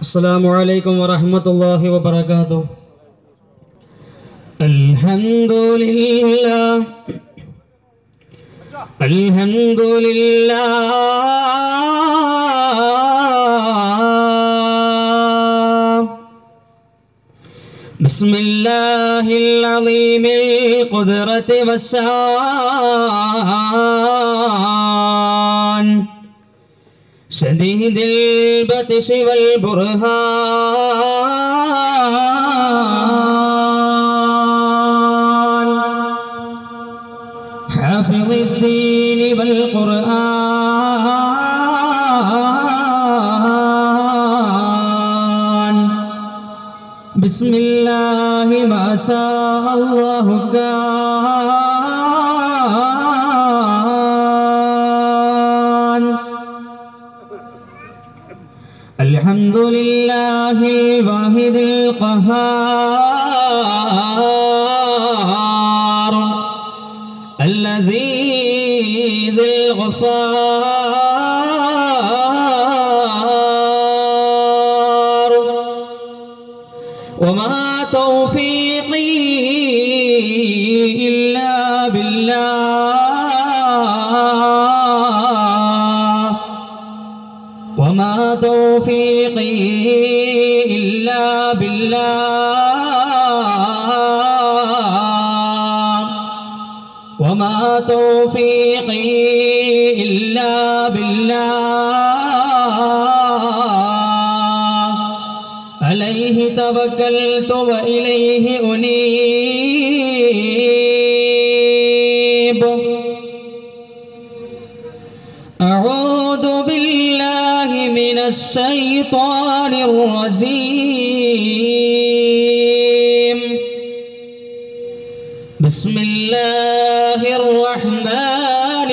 السلام عليكم ورحمة الله وبركاته الحمد لله الحمد لله بسم الله العظيم القدرة والشان شديد البطش والبرهان حافظ الدين والقرآن بسم الله ما شاء الله كان الحمد لله الواحد القهار العزيز الغفار وما توفيقي إلا بالله وما توفيقي إلا بالله وما توفيقي إلا بالله عليه توكلت وإليه أنيب أعوذ بالله من الشيطان الرجيم بسم الله الرحمن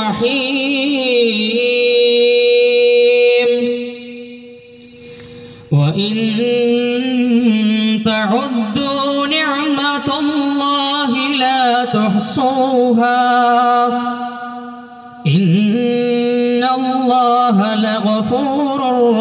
الرحيم وإن تعدوا نعمة الله لا تحصوها إن الله لغفور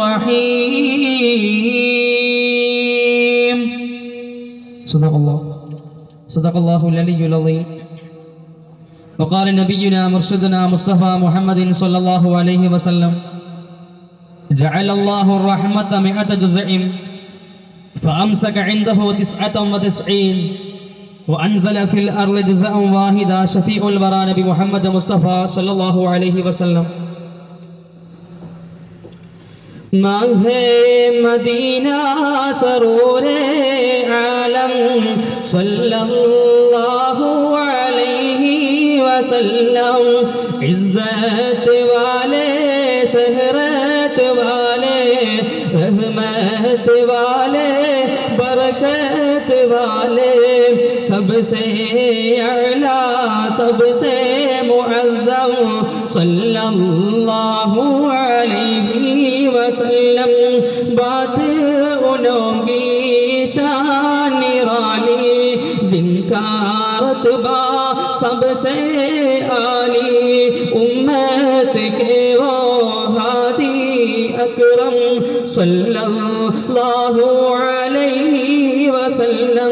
رحيم صدق الله صدق الله العلي العظيم وقال نبينا مرشدنا مصطفى محمد صلى الله عليه وسلم جعل الله الرحمة مئة جزء فأمسك عنده تسعة وتسعين وأنزل في الأرض جزءا واحدا شفيع الورى نبي محمد مصطفى صلى الله عليه وسلم ماہ مدینہ سرور عالم صلی اللہ علیہ وسلم عزت والے شہرت والے رحمت والے برکت والے سب سے اعلیٰ سب سے معظم صلی اللہ علیہ وسلم بات انہوں کی شان نرالی جن کا رتبہ سب سے عالی امت کے وہ ہادی اکرم صلی اللہ علیہ وسلم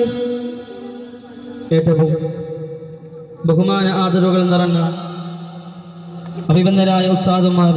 ഏറ്റവും ബഹുമാന ആദരവുകൾ നിറഞ്ഞ അഭിബന്ധരായ ഉസ്താദുമാർ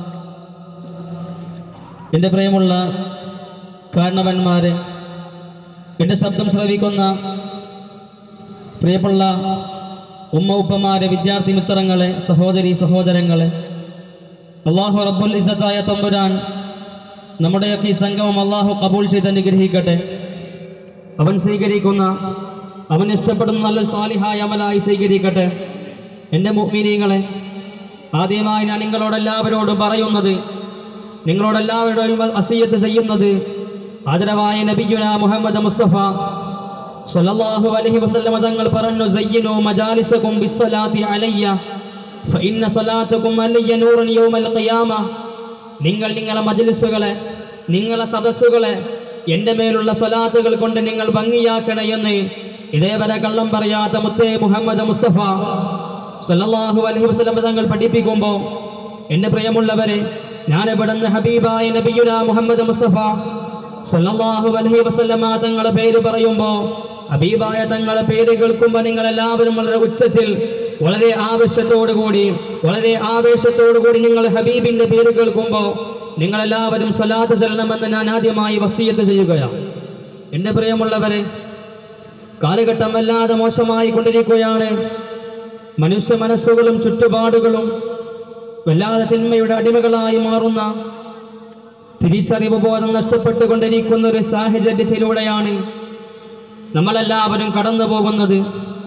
എൻ്റെ പ്രിയമുള്ള കാരണവന്മാരെ എൻ്റെ ശബ്ദം ശ്രവിക്കുന്ന പ്രിയമുള്ള ഉമ്മ ഉപ്പമാരെ വിദ്യാർത്ഥി മിത്രങ്ങളെ സഹോദരി സഹോദരങ്ങളെ അള്ളാഹു റബ്ബുൽ ഇസത്തായ തമ്പുരാൻ നമ്മുടെയൊക്കെ ഈ സംഗമം അള്ളാഹു കബൂൾ ചെയ്ത് അനുഗ്രഹിക്കട്ടെ അവൻ സ്വീകരിക്കുന്ന അവൻ ഇഷ്ടപ്പെടുന്ന നല്ല സാലിഹായ അമലായി സ്വീകരിക്കട്ടെ എൻ്റെ മുഗ്മിനീങ്ങളെ ആദ്യമായി ഞാൻ നിങ്ങളോടെല്ലാവരോടും പറയുന്നത് നിങ്ങളോടെല്ലാവരോടും അസീയത്ത് ചെയ്യുന്നത് ആദരവായ നബിയുന മുഹമ്മദ് മുസ്തഫ സല്ലല്ലാഹു അലൈഹി വസല്ലമ തങ്ങൾ പറഞ്ഞു സയ്യിനു മജാലിസകും ബിസ്സലാത്തി അലയ്യ ഫഇന്ന സ്വലാത്തകും അലയ്യ നൂറൻ യൗമൽ ഖിയാമ നിങ്ങൾ നിങ്ങളെ മജ്ലിസുകളെ നിങ്ങളെ സദസ്സുകളെ എൻ്റെ മേലുള്ള സ്വലാത്തുകൾ കൊണ്ട് നിങ്ങൾ ഭംഗിയാക്കണേ എന്ന് ഇതേവരെ കള്ളം പറയാത്ത മുത്തേ മുഹമ്മദ് മുസ്തഫ സല്ലല്ലാഹു അലൈഹി വസല്ലം തങ്ങൾ പഠിപ്പിക്കുമ്പോൾ എൻ്റെ പ്രിയമുള്ളവരെ ഞാൻ ഇവിടുന്ന് ഹബീബായ നബിയുന മുഹമ്മദ് മുസ്തഫ സല്ലല്ലാഹു അലൈഹി വസല്ലമ തങ്ങളെ പേര് പറയുമ്പോൾ ഹബീബായ തങ്ങളെ പേര് കേൾക്കുമ്പോൾ നിങ്ങൾ എല്ലാവരും വളരെ ഉച്ചത്തിൽ വളരെ ആവശ്യത്തോടു കൂടി വളരെ ആവേശത്തോടു കൂടി നിങ്ങൾ ഹബീബിന്റെ പേര് കേൾക്കുമ്പോൾ നിങ്ങളെല്ലാവരും സ്വലാത്ത് ചെല്ലണമെന്ന് ഞാൻ ആദ്യമായി വസീയത്ത് ചെയ്യുകയാണ് എൻ്റെ പ്രിയമുള്ളവരെ കാലഘട്ടം വല്ലാതെ മോശമായി കൊണ്ടിരിക്കുകയാണ് മനുഷ്യ മനസ്സുകളും ചുറ്റുപാടുകളും വല്ലാതെ തിന്മയുടെ അടിമകളായി മാറുന്ന തിരിച്ചറിവ് ബോധം നഷ്ടപ്പെട്ടുകൊണ്ടിരിക്കുന്ന ഒരു സാഹചര്യത്തിലൂടെയാണ് നമ്മളെല്ലാവരും കടന്നു പോകുന്നത്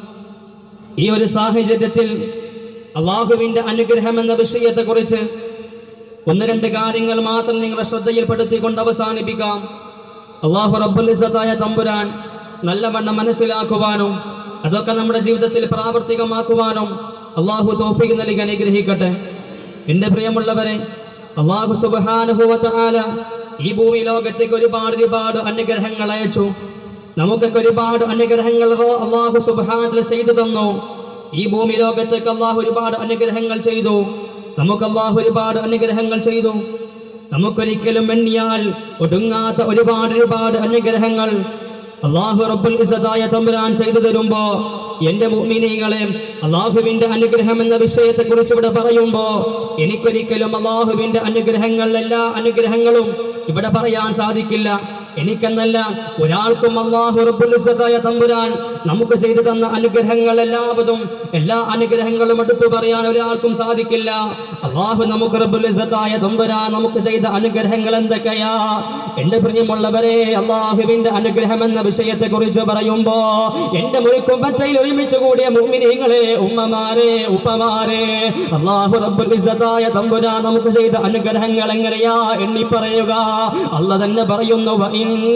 ഈ ഒരു സാഹചര്യത്തിൽ അള്ളാഹുവിൻ്റെ അനുഗ്രഹം എന്ന വിഷയത്തെക്കുറിച്ച് ഒന്ന് രണ്ട് കാര്യങ്ങൾ മാത്രം നിങ്ങളുടെ ശ്രദ്ധയിൽപ്പെടുത്തിക്കൊണ്ട് അവസാനിപ്പിക്കാം അള്ളാഹു റബ്ബുൽ ഇസ്സത്തായ തമ്പുരാൻ നല്ലവണ്ണം മനസ്സിലാക്കുവാനും അതൊക്കെ നമ്മുടെ ജീവിതത്തിൽ പ്രാവർത്തികമാക്കുവാനും അള്ളാഹു തോഫിക്ക് നൽകി അനുഗ്രഹിക്കട്ടെ എൻ്റെ പ്രിയമുള്ളവരെ അള്ളാഹു സുബാനുഭവത്താല ഈ ഭൂമി ലോകത്തേക്ക് ഒരുപാട് ഒരുപാട് അനുഗ്രഹങ്ങൾ അയച്ചു നമുക്കൊക്കെ ഒരുപാട് അനുഗ്രഹങ്ങൾ അള്ളാഹു സുബാനത്തിൽ ചെയ്തു തന്നു ഈ ഭൂമി ലോകത്തേക്ക് അള്ളാഹു ഒരുപാട് അനുഗ്രഹങ്ങൾ ചെയ്തു നമുക്ക് അള്ളാഹു ഒരുപാട് അനുഗ്രഹങ്ങൾ ചെയ്തു നമുക്കൊരിക്കലും എണ്ണിയാൽ ഒടുങ്ങാത്ത ഒരുപാട് ഒരുപാട് അനുഗ്രഹങ്ങൾ അള്ളാഹു റബ്ബുൽ ഇസദായ തമ്പുരാൻ ചെയ്തു തരുമ്പോ എന്റെ മുഅ്മിനീങ്ങളെ അള്ളാഹുവിന്റെ അനുഗ്രഹം എന്ന വിഷയത്തെ കുറിച്ച് ഇവിടെ പറയുമ്പോ എനിക്കൊരിക്കലും അള്ളാഹുവിന്റെ അനുഗ്രഹങ്ങൾ എല്ലാ അനുഗ്രഹങ്ങളും ഇവിടെ പറയാൻ സാധിക്കില്ല എനിക്കെന്നല്ല ഒരാൾക്കും അള്ളാഹു റബ്ബുൽ ഇസ്സത്തായ തമ്പുരാൻ നമുക്ക് ചെയ്തു തന്ന അനുഗ്രഹങ്ങൾ എല്ലാവരും എല്ലാ അനുഗ്രഹങ്ങളും എടുത്തു പറയാൻ ഒരാൾക്കും സാധിക്കില്ല അള്ളാഹു നമുക്ക് റബ്ബുൽ ഇസ്സത്തായ തമ്പുരാൻ നമുക്ക് ചെയ്ത അനുഗ്രഹങ്ങൾ എന്തൊക്കെയാ എന്റെ പ്രിയമുള്ളവരെ അള്ളാഹുവിന്റെ അനുഗ്രഹം എന്ന വിഷയത്തെ കുറിച്ച് പറയുമ്പോ എന്റെ മുഴുക്കും പറ്റയിൽ ഒരുമിച്ച് കൂടിയ മുഅ്മിനീങ്ങളെ ഉമ്മമാരെ ഉപ്പമാരെ അള്ളാഹു റബ്ബുൽ ഇസ്സത്തായ തമ്പുരാൻ നമുക്ക് ചെയ്ത അനുഗ്രഹങ്ങൾ എങ്ങനെയാ എണ്ണി പറയുക അല്ല തന്നെ പറയുന്നു "വഇൻ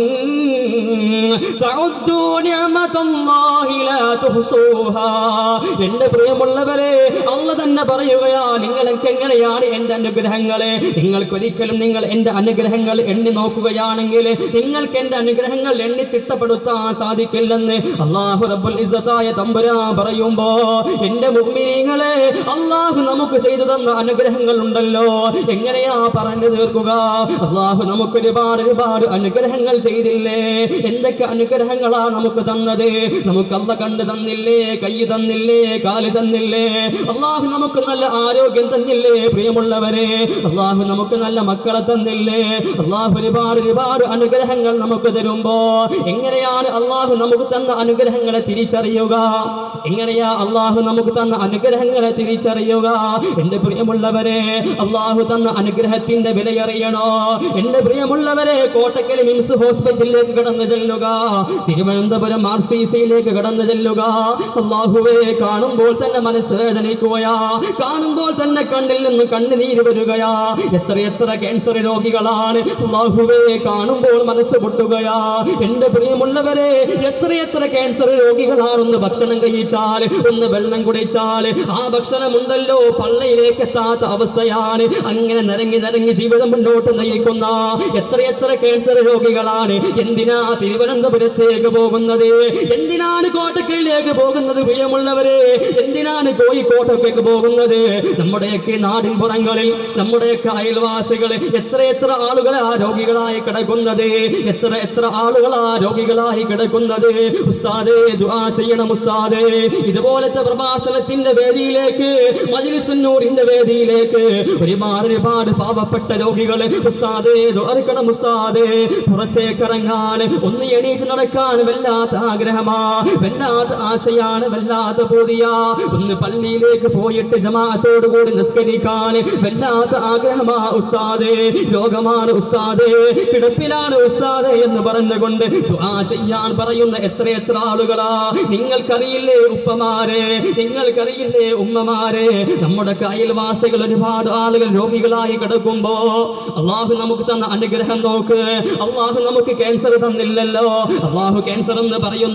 തഉദ്ദൂ നിഅമതല്ലാഹി ലാ തുഹ്സൂഹാ." എന്റെ പ്രിയമുള്ളവരെ അല്ല തന്നെ പറയുകയാ നിങ്ങൾക്ക് എങ്ങനെയാണ് എന്റെ അനുഗ്രഹങ്ങളെ നിങ്ങൾക്കൊരിക്കലും നിങ്ങൾ എന്റെ അനുഗ്രഹങ്ങൾ എണ്ണി നോക്കുകയാണെങ്കിൽ നിങ്ങൾക്ക് എന്റെ അനുഗ്രഹങ്ങൾ എണ്ണി തിട്ടപ്പെടുത്താൻ സാധിക്കില്ലെന്ന് അള്ളാഹു റബ്ബുൽ ഇസ്സത്തായ തമ്പുരാ പറയുമ്പോ എന്റെ മുഅ്മിനീങ്ങളെ അള്ളാഹു നമുക്ക് ചെയ്തു തന്ന അനുഗ്രഹങ്ങൾ ഉണ്ടല്ലോ എങ്ങനെയാ പറഞ്ഞു തീർക്കുക അള്ളാഹു നമുക്ക് ഒരുപാട് ഒരുപാട് അനുഗ്രഹങ്ങൾ ചെയ്തില്ലേ എന്തൊക്കെ അനുഗ്രഹങ്ങളാ നമുക്ക് തന്നത് നമുക്ക് അല്ല കണ്ണ് തന്നില്ലേ കൈ തന്നില്ലേ കാല് തന്നില്ലേ അള്ളാഹു നമുക്ക് നല്ല ആരോഗ്യം തന്നില്ലേ പ്രിയമുള്ളവരെ അള്ളാഹു നമുക്ക് നല്ല മക്കളെ തന്നില്ലേ അള്ളാഹു ഒരുപാട് ഒരുപാട് അനുഗ്രഹങ്ങൾ നമുക്ക് തരുമ്പോ എങ്ങനെയാണ് അള്ളാഹു നമുക്ക് തന്ന അനുഗ്രഹങ്ങളെ തിരിച്ചറിയുക എങ്ങനെയാ അള്ളാഹു നമുക്ക് തന്ന അനുഗ്രഹങ്ങളെ തിരിച്ചറിയുക എന്റെ പ്രിയമുള്ളവരെ അള്ളാഹു തന്ന അനുഗ്രഹത്തിന്റെ വിലയറിയണോ എന്റെ പ്രിയമുള്ളവരെ കോട്ടക്കൽ മിംസ് ഹോസ്പിറ്റലിലേക്ക് കടന്നു ചെല്ലുക തിരുവനന്തപുരം ആർ സി സിയിലേക്ക് കടന്നു ചെല്ലുക അള്ളാഹുവെ കാണുമ്പോൾ തന്നെ മനസ്സ് വേദനിക്കുകയാ കാണുമ്പോൾ തന്നെ കണ്ണിൽ നിന്ന് കണ്ണുനീര് വരികയാ എത്ര എത്ര ക്യാൻസർ രോഗികളാണ് അള്ളാഹുവെ കാണുമ്പോൾ മനസ്സ് പൊട്ടുകയാ എന്റെ പ്രിയമുള്ളവരെ എത്ര എത്ര ക്യാൻസർ രോഗികളാണെന്ന് ഭക്ഷണം കഴിച്ചാൽ ഒന്ന് വെള്ളം കുടിച്ചാൽ ആ ഭക്ഷണം ഉണ്ടല്ലോ പള്ളയിലേക്ക് എത്താത്ത അവസ്ഥയാണ് അങ്ങനെ നിരങ്ങി നിരങ്ങി ജീവിതം മുന്നോട്ട് നയിക്കുന്ന എത്ര എത്ര ക്യാൻസർ രോഗികളാണ് എന്തിനാ തിരുവനന്തപുരത്തേക്ക് പോകുന്നത് എന്തിനാണ് കോട്ടക്കലിലേക്ക് പോകുന്നത് പ്രിയമുള്ളവരെ എന്തിനാണ് കോഴിക്കോട്ടേക്ക് പോകുന്നത് നമ്മുടെയൊക്കെ നാടിൻ പുറങ്ങളിൽ നമ്മുടെയൊക്കെ അയൽവാസികൾ എത്ര എത്ര ആളുകളാ രോഗികളായി കിടക്കുന്നത് എത്ര എത്ര ആളുകളാ രോഗികളായി കിടക്കുന്നത് ഉസ്താദേ ദുആ ചെയ്യണം ഉസ്താദേ ഇതുപോലത്തെ പ്രഭാഷണത്തിന്റെ വേദിയിലേക്ക് മജിലിസുന്നൂറിന്റെ വേദിയിലേക്ക് ഒരുപാട് ഒരുപാട് പാവപ്പെട്ട രോഗികൾ ഉസ്താദേ ദ്വാരക്കണം ഉസ്താദേ പുറത്തേക്ക് ഇറങ്ങാൻ ഒന്ന് എണീറ്റ് നടക്കാൻ വല്ലാത്ത ആഗ്രഹമാ വല്ലാത്ത ആശയാണ് വല്ലാത്ത പൂതിയാ ഒന്ന് പള്ളിയിലേക്ക് പോയിട്ട് ജമാഅത്തോടു കൂടി നിസ്കരിക്കാൻ വല്ലാത്ത ആഗ്രഹമാ ഉസ്താദേ രോഗമാണ് ഉസ്താദേ കിടപ്പിലാണ് ഉസ്താദേ എന്ന് പറഞ്ഞുകൊണ്ട് ദുആ ചെയ്യാൻ പറയുന്ന എത്ര എത്ര ആളുകളാ നിങ്ങൾക്കറിയില്ലേ ഉപ്പമാരെ നിങ്ങൾക്കറിയില്ലേ ഉമ്മമാരെ നമ്മുടെ അയൽവാസികൾ ഒരുപാട് ആളുകൾ രോഗികളായി കിടക്കുമ്പോ അള്ളാഹു നമുക്ക് തന്ന അനുഗ്രഹം നോക്ക് അള്ളാഹു നമുക്ക് ക്യാൻസർ തന്നില്ലല്ലോ അള്ളാഹു ക്യാൻസർ എന്ന് പറയുന്ന മഹാമാരി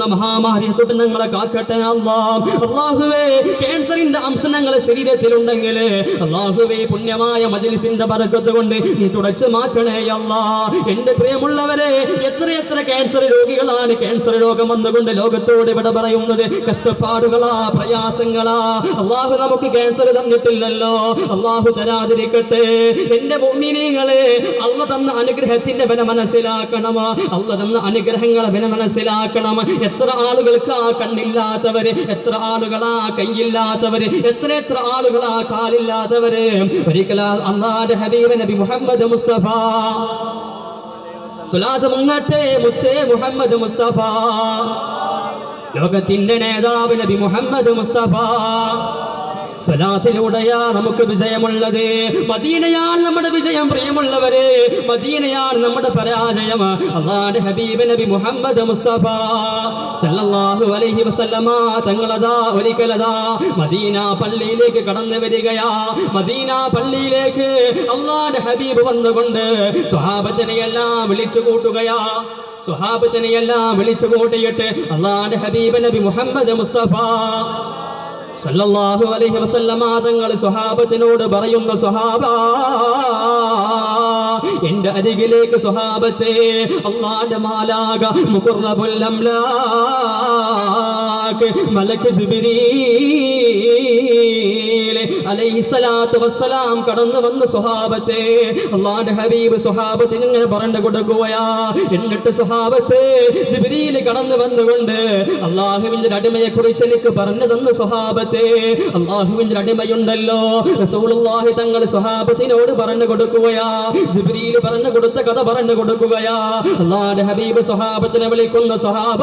മഹാമാരിയെ തൊട്ട് ഞങ്ങളെ കാക്കട്ടെ അല്ലാ അള്ളാഹുവേ ക്യാൻസറിന്റെ അംശം ഞങ്ങളെ ശരീരത്തിലുണ്ടെങ്കിൽ അള്ളാഹുവേ പുണ്യമായ മജിലിസിന്റെ ബറക്കത്ത് കൊണ്ട് നീ തുടച്ചു മാറ്റണേ അല്ലാ എന്റെ പ്രിയമുള്ളവരെ എത്ര എത്ര ക്യാൻസർ രോഗികളാണ് ക്യാൻസർ രോഗം വന്നുകൊണ്ട് ലോകത്തോട് ഇവിടെ പറയുന്നത് കഷ്ടപ്പാടുകളാ പ്രയാസങ്ങളാ അള്ളാഹു നമുക്ക് ക്യാൻസർ തന്നിട്ടില്ലല്ലോ അള്ളാഹു തരാതിരിക്കട്ടെ എന്റെ മുമ്മിനീങ്ങളെ അള്ള തന്ന അനുഗ്രഹത്തിന്റെ വില മനസ്സിലാക്കണം അള്ള തന്ന അനുഗ്രഹങ്ങളെ വില മനസ്സിലാക്കണം എത്ര ആളുകൾക്ക് ആ കണ്ണില്ലാത്തവര് എത്ര ആളുകളാ കൈയില്ലാത്തവര് എത്ര എത്ര ആളുകളാ കാലില്ലാത്തവര് ഒരിക്കലാ അള്ളാന്റെ ഹബീബ് നബി മുഹമ്മദ് മുസ്തഫ സുലാത്ത് മുങ്ങട്ടെ മുത്തേ മുഹമ്മദ് മുസ്തഫ ലോകത്തിന്റെ നേതാവ് നബി മുഹമ്മദ് മുസ്തഫ സ്വലാത്തിലൂടെയാ നമുക്ക് വിജയമുള്ളത് മദീനയാണ് നമ്മുടെ വിജയം പ്രിയമുള്ളവരെ മദീനയാണ് നമ്മുടെ പരാജയം അള്ളാന്റെ ഹബീബ് നബി മുഹമ്മദ് മുസ്തഫ സല്ലല്ലാഹു അലൈഹി വസല്ലമ തങ്ങളതാ ഒരിക്കലതാ മദീന പള്ളിയിലേക്ക് കടന്നു വരികയാ മദീന പള്ളിയിലേക്ക് അള്ളാന്റെ ഹബീബ് വന്നുകൊണ്ട് സ്വഹാബത്തിനെ എല്ലാം വിളിച്ചു കൂട്ടുകയാ സ്വഹാബത്തിനെയെല്ലാം വിളിച്ചു കൂട്ടിയിട്ട് അള്ളാന്റെ ഹബീബ് നബി മുഹമ്മദ് മുസ്തഫ സല്ലല്ലാഹു അലൈഹി വസല്ലമ തങ്ങൾ സ്വഹാബത്തിനോട് പറയുന്നു സ്വഹാബ എന്റെ അരികിലേക്ക് സ്വഹാബത്തെ അള്ളാന്റെ മാലാക മുഖർറബുൽ അംലാക്ക് മലക്ക് ജിബ്രീൽ അലൈഹിസ്സലാത്തു വസ്സലാം കടന്നു വന്ന സ്വഹാബത്തെ അള്ളാന്റെ ഹബീബ് സ്വഹാബത്തിന് ഇങ്ങനെ പറഞ്ഞു കൊടുക്കുകയാ എന്നിട്ട് സ്വഹാബത്തെ ജിബ്രീൽ കടന്നു വന്നുകൊണ്ട് അള്ളാഹുവിന്റെ അടിമയെ കുറിച്ച് എനിക്ക് പറഞ്ഞു തന്ന സ്വഹാബത്തെ അള്ളാഹുവിന്റെ അടിമയുണ്ടല്ലോ റസൂലുള്ളാഹി തങ്ങൾ സ്വഹാബത്തിനോട് പറഞ്ഞു കൊടുക്കുകയാ ജിബ്രീൽ പറഞ്ഞു കൊടുത്ത കഥ പറഞ്ഞു കൊടുക്കുകയാ അള്ളാന്റെ ഹബീബ് സ്വഹാബത്തിനെ വിളിക്കുന്ന സ്വഹാബ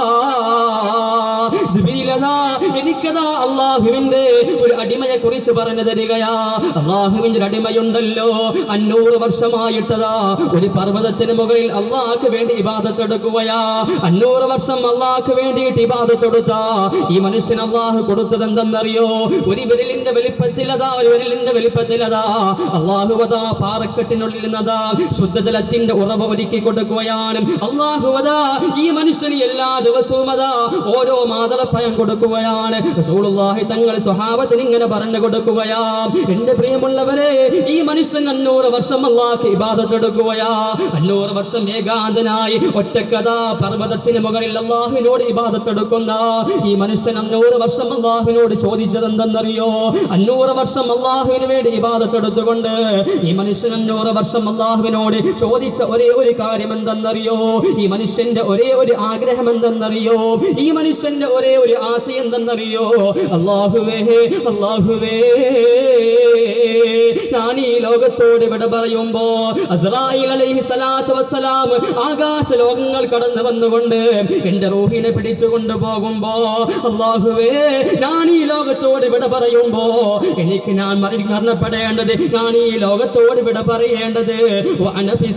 ജിബ്രീലതാ എനിക്കതാ അള്ളാഹുവിന്റെ ഒരു അടിമയെ കുറിച്ച് പറഞ്ഞു തരികയാ അള്ളാഹുവിന്റെ ഒരു അടിമയുണ്ടല്ലോ അഞ്ഞൂറ് വർഷമായിട്ടതാ ഒരു പർവ്വതത്തിന് മുകളിൽ അള്ളാഹ്ക്ക് വേണ്ടി ഇബാദത്തെടുക്കുകയാ അഞ്ഞൂറ് വർഷം അള്ളാഹ്ക്ക് വേണ്ടിയിട്ട് ഇബാദത്തെടുത്ത ഈ മനുഷ്യൻ അള്ളാഹു കൊടുത്തത് എന്തെന്നറിയോ ഒരു വിരലിന്റെ വലിപ്പത്തിലതാ ഒരു വിരലിന്റെ വലിപ്പത്തിലതാ അള്ളാഹുവതാ പാറക്കെട്ടിനുള്ളിൽ നിന്നതാ ശുദ്ധജലത്തിന്റെ ഉറവ ഒരുക്കി കൊടുക്കുകയാണ് അള്ളാഹുവതാ ഈ മനുഷ്യന് എല്ലാ ദിവസവും അതാ ഓരോ മാതളപ്പഴം കൊടുക്കുകയാണ് റസൂലുള്ളാഹി തങ്ങൾ സ്വഹാബത്തിന് ഇങ്ങനെ പറഞ്ഞു കൊടുക്കുകയാ എന്റെ പ്രിയമുള്ളവരെ ഈ മനുഷ്യൻ അഞ്ഞൂറ് വർഷം അള്ളാഹ് ഇബാദത്തെടുക്കുകയാ അഞ്ഞൂറ് വർഷം ഏകാന്തനായി ഒറ്റക്കഥ പർവ്വതത്തിന് മുകളിൽ അള്ളാഹുവിനോട് ഇബാദത്തെടുക്കുന്ന ഈ മനുഷ്യൻ അഞ്ഞൂറ് വർഷം അള്ളാഹുവിനോട് ചോദിച്ചത് എന്തെന്നറിയോ അഞ്ഞൂറ് വർഷം അള്ളാഹുവിന് വേണ്ടി ഇബാദത്തെടുത്തുകൊണ്ട് ഈ മനുഷ്യൻ അഞ്ഞൂറ് വർഷം അള്ളാഹുവിനോട് ചോദിച്ച ഒരേ ഒരു കാര്യം എന്തെന്നറിയോ ഈ മനുഷ്യന്റെ ഒരേ ഒരു ആഗ്രഹം എന്തെന്നറിയോ ഈ മനുഷ്യന്റെ ഒരേ ഒരു ആശയം എന്തെന്നറിയോ അള്ളാഹുവേ അള്ളാഹുവേ ഞാൻ ഈ ലോകത്തോട് വിട പറയുമ്പോ അസ്രായിൽ അലൈഹി സ്വലാത്തു വസ്സലാം ആകാശ ലോകങ്ങൾ കടന്നു വന്നുകൊണ്ട് എന്റെ റൂഹിനെ പിടിച്ചു കൊണ്ടുപോകുമ്പോ അള്ളാഹുവേ ഞാൻ ഈ ലോകത്തോട് വിട പറയുമ്പോ എനിക്ക് ഞാൻ മരി മരണപ്പെടേണ്ടത് ഞാൻ ഈ ലോകത്തോട് വിട പറയേണ്ടത് വഅനഫി